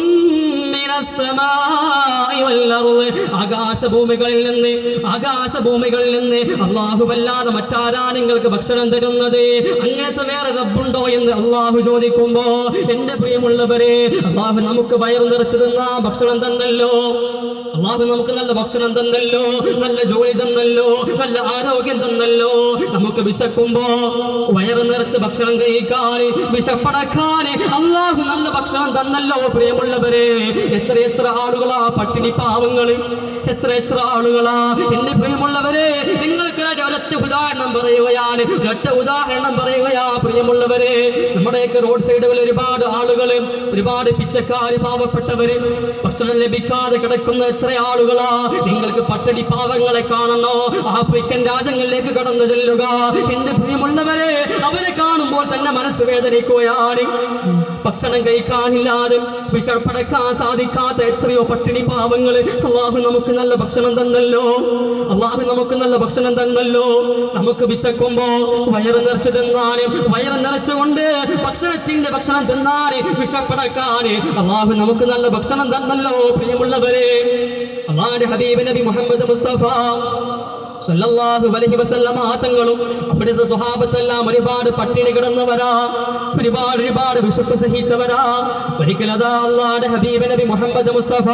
മിനസ്സമാഇ വൽഅർള് ആകാശഭൂമികളിൽ നിന്ന് ആകാശഭൂമികളിൽ നിന്ന് അല്ലാഹുവല്ലാതെ മറ്റാരാ നിങ്ങൾക്ക് ഭക്ഷണം തരുന്നത് അങ്ങനത്തെ വേറെ റബ്ബുണ്ടോ എന്ന് അള്ളാഹു ചോദിക്കുമ്പോ എന്റെ പ്രിയമുള്ളവരെ അള്ളാഹു നമുക്ക് വയറു നിറച്ചു തന്ന ഭക്ഷണം തന്നല്ലോ അള്ളാഹു നമുക്ക് നല്ല ഭക്ഷണം തന്നല്ലോ നല്ല ജോലി തന്നല്ലോ നല്ല ആരോഗ്യം തന്നല്ലോ നമുക്ക് വിശക്കുമ്പോ വയറ് നിറച്ച് ഭക്ഷണം കഴിക്കാൻ വിശപ്പടക്കാൻ അള്ളാഹു നല്ല ഭക്ഷണം തന്നല്ലോ പ്രിയമുള്ളവരെ എത്ര എത്ര ആളുകളാ പട്ടിണി പാവങ്ങള് എത്ര എത്ര ആളുകളാ എന്റെ പ്രിയമുള്ളവരെ നിങ്ങൾക്ക് ഒരൊറ്റ ഉദാഹരണം പറയുകയാണ് ഒരൊറ്റ ഉദാഹരണം പറയുകയാ പ്രിയമുള്ളവരെ നമ്മുടെയൊക്കെ റോഡ് സൈഡുകളിൽ ഒരുപാട് ആളുകള് ഒരുപാട് പിച്ചക്കാര് പാവപ്പെട്ടവര് ഭക്ഷണം ലഭിക്കാതെ കിടക്കുന്ന എത്ര ആളുകളാ നിങ്ങൾക്ക് പട്ടടി പാവങ്ങളെ കാണണോ ആഫ്രിക്കൻ രാജ്യങ്ങളിലേക്ക് കടന്നു ചെല്ലുക എന്റെ പ്രിയമുള്ളവരെ അവരെ കാണുമ്പോൾ തന്നെ മനസ്സ് വേദനിക്കുകയാണ് ഭക്ഷണം കഴിക്കാനില്ലാതെ വിശപ്പടക്കാൻ സാധിക്കാത്ത എത്രയോ പട്ടിണി പാവങ്ങള് അള്ളാഹു നമുക്ക് നല്ല ഭക്ഷണം തന്നല്ലോ അള്ളാഹു നമുക്ക് നല്ല ഭക്ഷണം തന്നല്ലോ നമുക്ക് വിശക്കുമ്പോ വയറ് നിറച്ച് തിന്നാന് വയറ് നിറച്ചുകൊണ്ട് ഭക്ഷണത്തിന്റെ ഭക്ഷണം തിന്നാന് വിശപ്പടക്കാന് അള്ളാഹു നമുക്ക് നല്ല ഭക്ഷണം തന്നല്ലോ പ്രിയമുള്ളവരെ അള്ളാഹുന്റെ ഹബീബ് നബി മുഹമ്മദ് മുസ്തഫ സല്ലല്ലാഹു അലൈഹി വസല്ലമ തങ്ങളും അവിടുത്തെ സ്വഹാബത്തെല്ലാം ഒരുപാട് പട്ടിണി കിടന്നവരാ ഒരുപാട് ഒരുപാട് വിശപ്പ് സഹിച്ചവരാ ഒരിക്കൽ അതാ അള്ളാഹുടെ ഹബീബ് നബി മുഹമ്മദ് മുസ്തഫ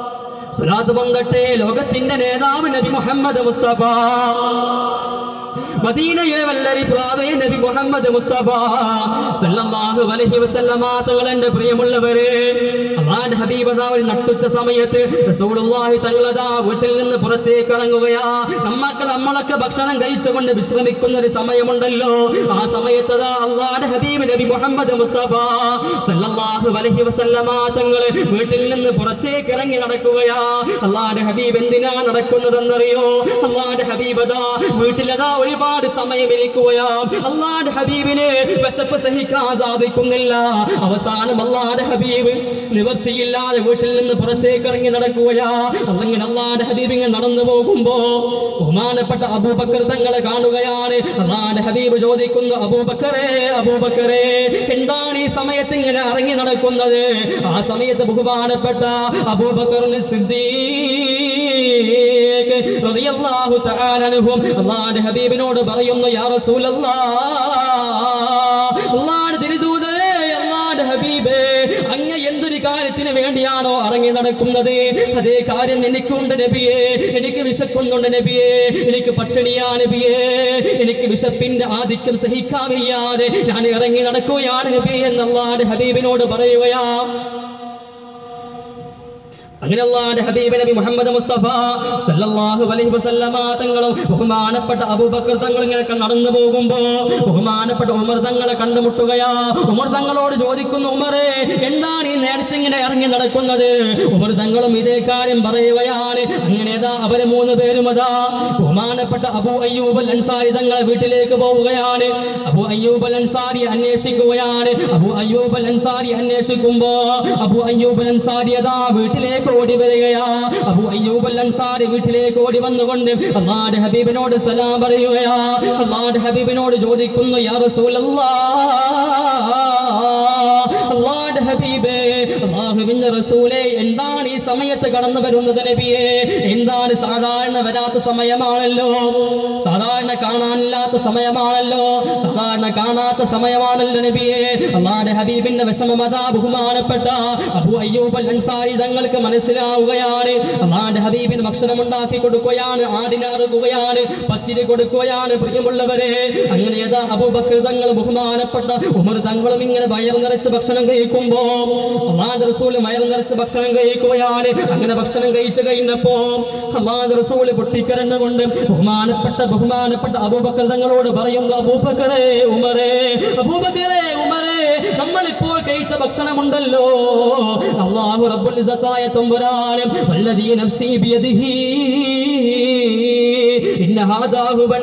സ്വലാത്ത് പന്തട്ടെ ലോകത്തിന്റെ നേതാവ് നബി മുഹമ്മദ് മുസ്തഫ മദീനയിലെ വല്ലരി പ്രാവേ നബി മുഹമ്മദ് മുസ്തഫ സല്ലല്ലാഹു അലൈഹി വസല്ലമ തങ്ങൾ എൻ്റെ പ്രിയമുള്ളവരെ അള്ളാന്റെ ഹബീബ് അതാ ഒരു നട്ടുച്ച സമയത്ത് റസൂലുള്ളാഹി തങ്ങളതാ വീട്ടിൽ നിന്ന് പുറത്തേക്ക് ഇറങ്ങുകയാ നമ്മക്കൾ നമ്മളൊക്കെ ഭക്ഷണം കഴിച്ചുകൊണ്ട് വിശ്രമിക്കുന്ന ഒരു സമയമുണ്ടല്ലോ ആ സമയത്ത് അതാ അള്ളാന്റെ ഹബീബ് നബി മുഹമ്മദ് മുസ്തഫ സല്ലല്ലാഹു അലൈഹി വസല്ലമ തങ്ങൾ വീട്ടിൽ നിന്ന് പുറത്തേക്ക് ഇറങ്ങി നടക്കുകയാ അള്ളാന്റെ ഹബീബ് എന്തിനാ നടക്കുന്നതെന്നറിയോ അള്ളാന്റെ ഹബീബ് അതാ വീട്ടിലതാ ഒരുപാട് സമയം ഇരിക്കുകയാ അള്ളാന്റെ ഹബീബിന് വിശപ്പ് സഹിക്കാൻ സാധിക്കുന്നില്ല അവസാനം അള്ളാന്റെ ഹബീബ് നിവർത്തിയില്ലാതെ വീട്ടിൽ നിന്ന് പുറത്തേക്ക് ഇറങ്ങി നടക്കുകയാ അല്ലെങ്കിൽ അള്ളാന്റെ ഹബീബ് ഇങ്ങനെ നടന്നു പോകുമ്പോ ബഹുമാനപ്പെട്ട അബൂബക്കർ തങ്ങളെ കാണുകയാണ് അള്ളാന്റെ ഹബീബ് ചോദിക്കുന്നു അബൂബക്കറേ അബൂബക്കറേ എന്താണ് ഈ സമയത്ത് ഇങ്ങനെ ഇറങ്ങി നടക്കുന്നത് ആ സമയത്ത് ബഹുമാനപ്പെട്ട അബൂബക്കറിന് സിദ്ദീഖ് റളിയല്ലാഹു തആല അൻഹും അള്ളാന്റെ ഹബീബിനോട് പറയുന്നു യാ റസൂലല്ലാഹ് അള്ളാന്റെ തിരുദൂതരേ അള്ളാന്റെ ഹബീബേ അങ്ങ് എന്തൊരു കാര്യത്തിന് വേണ്ടിയാണോ ഇറങ്ങി നടക്കുന്നത് അതേ കാര്യം എനിക്കുണ്ട് നബിയേ എനിക്ക് വിശക്കുന്നുണ്ട് നബിയേ എനിക്ക് പട്ടിണിയാ നബിയേ എനിക്ക് വിശപ്പിന്റെ ആധിക്യം സഹിക്കാൻ വയ്യാതെ ഞാൻ ഇറങ്ങി നടക്കുകയാണ് നബി എന്നല്ലാണ്ട് ഹബീബിനോട് പറയുകയാ അങ്ങനെ അള്ളാന്റെ ഹബീബ് നബി മുഹമ്മദ് മുസ്തഫ സല്ലല്ലാഹു അലൈഹി വസല്ലമ തങ്ങളും ബഹുമാനപ്പെട്ട അബൂബക്കർ തങ്ങൾ ഇങ്ങനെ നടന്നു പോകുമ്പോ ബഹുമാനപ്പെട്ട ഉമർ തങ്ങളെ കണ്ടുമുട്ടുകയാ ഉമർ തങ്ങളോട് ചോദിക്കുന്നു ഉമറേ എന്താണ് ഈ നേരത്തെ ഇങ്ങനെ ഇറങ്ങി നടക്കുന്നത് ഉമർ തങ്ങളും ഇതേ കാര്യം പറയുകയാണ് അങ്ങനെ അതാ അവര് മൂന്ന് പേരും അതാ ബഹുമാനപ്പെട്ട അബൂ അയ്യൂബ് അൽ അൻസാരി തങ്ങളെ വീട്ടിലേക്ക് പോവുകയാണ് അബൂ അയ്യൂബ് അൽ അൻസാരി അന്വേഷിക്കുകയാണ് അബൂ അയ്യൂബ് അൽ അൻസാരി അന്വേഷിക്കുമ്പോ അബൂ അയ്യൂബ് അൽ അൻസാരി അതാ വീട്ടിലേക്ക് ഓടി വരികയാ അബൂ അയ്യൂബ് അൽ അൻസാരി വീട്ടിലേക്ക് ഓടി വന്നുകൊണ്ട് അള്ളാന്റെ ഹബീബിനോട് സലാം പറയുകയാ അള്ളാന്റെ ഹബീബിനോട് ചോദിക്കുന്നു യാ റസൂലല്ലാഹ് അള്ളാന്റെ ഹബീബേ അള്ളാഹുവിന്റെ റസൂലേ എന്താണ് ഈ സമയത്ത് കടന്നു വരുന്നത് നബിയേ എന്താണ് സാധാരണ വരാത്ത സമയമാണല്ലോ സാധാരണ കാണാനില്ലാത്ത സമയമാണല്ലോ സാധാരണ കാണാത്ത സമയമാണല്ലോ നബിയേ അള്ളാന്റെ ഹബീബിന്റെ വിഷമമതാ ബഹുമാനപ്പെട്ട അബു അയ്യൂബ് അൽ അൻസാരി തങ്ങൾക്ക് മനസ്സിലാവുകയാണ് അള്ളാന്റെ ഹബീബിന് ഭക്ഷണം ഉണ്ടാക്കി കൊടുക്കുകയാണ് ആടിനെ അറുക്കുകയാണ് പത്തിരി കൊടുക്കുകയാണ് പ്രിയമുള്ളവരെ അങ്ങനെ ഏതാ അബൂബക്കർ തങ്ങൾ ബഹുമാനപ്പെട്ട ഉമർ തങ്ങളും ഇങ്ങനെ വയർ നിറച്ച് ഭക്ഷണം കഴിക്കുമ്പോ അള്ളാഹ് റസൂല് വയർ നിറച്ച് ഭക്ഷണം കഴിക്കുകയാണ് അങ്ങനെ ഭക്ഷണം കഴിച്ചു കഴിഞ്ഞപ്പോ അള്ളാഹ് റസൂല് പൊട്ടിക്കരഞ്ഞുകൊണ്ട് ബഹുമാനപ്പെട്ട ബഹുമാനപ്പെട്ട അബൂബക്കർ തങ്ങളോട് പറയുന്നു അബൂബക്കറേ ഉമറേ അബൂബക്കറേ ഉമറേ നമ്മൾ ഇപ്പോൾ കഴിച്ച ഭക്ഷണമുണ്ടല്ലോ അള്ളാഹു റബ്ബുൽ ഇസ്സത്തായ തമ്പുരാനും വല്ലദീ നഫ്സി ബിയദിഹി ഇന്ന ഹാദാ ഹുവൻ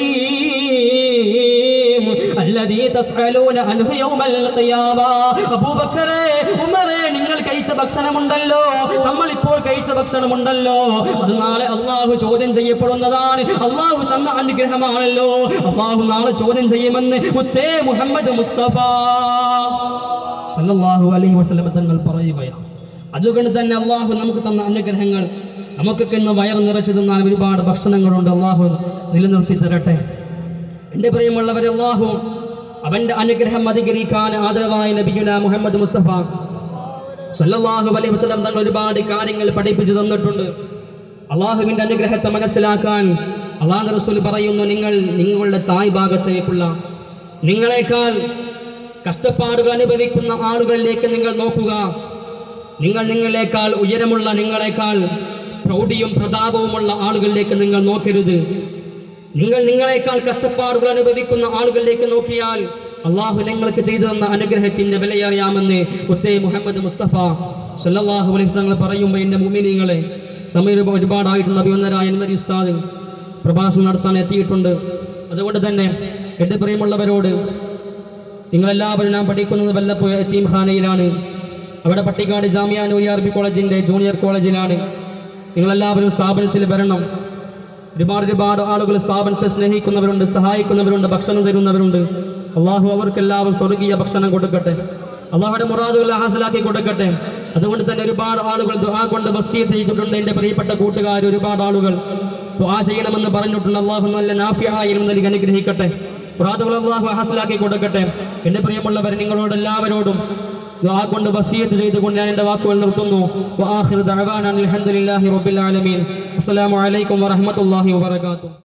നഈം الذي تسألون عنه يوم القيامة അബൂബക്കറേ ഉമറേ നിങ്ങൾ കഴിച്ച ഭക്ഷണമുണ്ടല്ലോ നമ്മൾ ഇപ്പോൾ കഴിച്ച ഭക്ഷണമുണ്ടല്ലോ അത് നാളെ അള്ളാഹു ചോദ്യം ചെയ്യപ്പെടുന്നതാണ് അള്ളാഹു തന്ന അനുഗ്രഹമാണല്ലോ അള്ളാഹു നാളെ ചോദ്യം ചെയ്യുമെന്ന് മുത്തേ മുഹമ്മദ് മുസ്തഫ സല്ലല്ലാഹു അലൈഹി വസല്ലം തങ്ങൾ പറയുകയാണ് അതുകൊണ്ട് തന്നെ അള്ളാഹു നമുക്ക് തന്ന അനുഗ്രഹങ്ങൾ നമുക്കൊക്കെ ഇന്ന് വയർ നിറച്ചു തന്നാൽ ഒരുപാട് ഭക്ഷണങ്ങളുണ്ട് അള്ളാഹു നിലനിർത്തി തരട്ടെ എൻ്റെ പ്രിയമുള്ളവരെ അള്ളാഹു അവൻ്റെ അനുഗ്രഹം അധികരിക്കാൻ ആദരവായ നബിയുന മുഹമ്മദ് മുസ്തഫ സല്ലല്ലാഹു അലൈഹി വസല്ലം തങ്ങൾ ഒരുപാട് കാര്യങ്ങൾ പഠിപ്പിച്ചു തന്നിട്ടുണ്ട് അള്ളാഹുവിൻ്റെ അനുഗ്രഹത്തെ മനസ്സിലാക്കാൻ അള്ളാഹു റസൂൽ പറയുന്നു നിങ്ങൾ നിങ്ങളുടെ തായ് ഭാഗത്തേക്കുള്ള നിങ്ങളെക്കാൾ കഷ്ടപ്പാടുകൾ അനുഭവിക്കുന്ന ആളുകളിലേക്ക് നിങ്ങൾ നോക്കുക നിങ്ങൾ നിങ്ങളെക്കാൾ ഉയരമുള്ള നിങ്ങളെക്കാൾ പ്രൗഢിയും പ്രതാപവുമുള്ള ആളുകളിലേക്ക് നിങ്ങൾ നോക്കരുത് നിങ്ങൾ നിങ്ങളെക്കാൾ കഷ്ടപ്പാടുകൾ അനുഭവിക്കുന്ന ആളുകളിലേക്ക് നോക്കിയാൽ അള്ളാഹു നിങ്ങൾക്ക് ചെയ്തു തന്ന അനുഗ്രഹത്തിന്റെ വിലയറിയാമെന്ന് ഉത്തേ മുഹമ്മദ് മുസ്തഫ സല്ലല്ലാഹു അലൈഹി തങ്ങൾ പറയുമ്പോൾ എൻ്റെ മുമിനിങ്ങളെ സമയം ഒരുപാടായിട്ടുണ്ട് അഭിവന്ദരായ അൻവരി ഉസ്താദ് പ്രഭാഷണം നടത്താൻ എത്തിയിട്ടുണ്ട് അതുകൊണ്ട് തന്നെ എൻ്റെ പ്രിയമുള്ളവരോട് നിങ്ങളെല്ലാവരും ഞാൻ പഠിക്കുന്നത് വല്ലപ്പോഴ എത്തീം ഖാനയിലാണ് അവിടെ പട്ടിക്കാട് ജാമിയ നൂരി അറബി കോളേജിൻ്റെ ജൂനിയർ കോളേജിലാണ് നിങ്ങളെല്ലാവരും സ്ഥാപനത്തിൽ വരണം ഒരുപാട് ഒരുപാട് ആളുകൾ സ്ഥാപനത്തെ സ്നേഹിക്കുന്നവരുണ്ട് സഹായിക്കുന്നവരുണ്ട് ഭക്ഷണം തരുന്നവരുണ്ട് അള്ളാഹു അവർക്കെല്ലാവരും സ്വർഗീയ ഭക്ഷണം കൊടുക്കട്ടെ അള്ളാഹുടെ മുറാദുകളെ ഹാസിലാക്കി കൊടുക്കട്ടെ അതുകൊണ്ട് തന്നെ ഒരുപാട് ആളുകൾ ദുആ കൊണ്ട് വസീത്ത് ചെയ്തിട്ടുണ്ട് എൻ്റെ പ്രിയപ്പെട്ട കൂട്ടുകാർ ഒരുപാട് ആളുകൾ ദുആ ചെയ്യണമെന്ന് പറഞ്ഞിട്ടുണ്ട് അള്ളാഹു നല്ല നാഫിയായും നൽകി അനുഗ്രഹിക്കട്ടെ മുറാദുകൾ അള്ളാഹു ഹാസിലാക്കി കൊടുക്കട്ടെ എൻ്റെ പ്രിയമുള്ളവർ നിങ്ങളോട് എല്ലാവരോടും ദുആ കൊണ്ട് വസീയത്ത് ചെയ്തുകൊണ്ട് ഞാൻ എൻ്റെ വാക്കുകൾ നിർത്തുന്നു വആഖിറു ദഅവാന അൽഹംദുലില്ലാഹി റബ്ബിൽ ആലമീൻ അസ്സലാമു അലൈക്കും വറഹ്മത്തുള്ളാഹി വബറകാതുഹു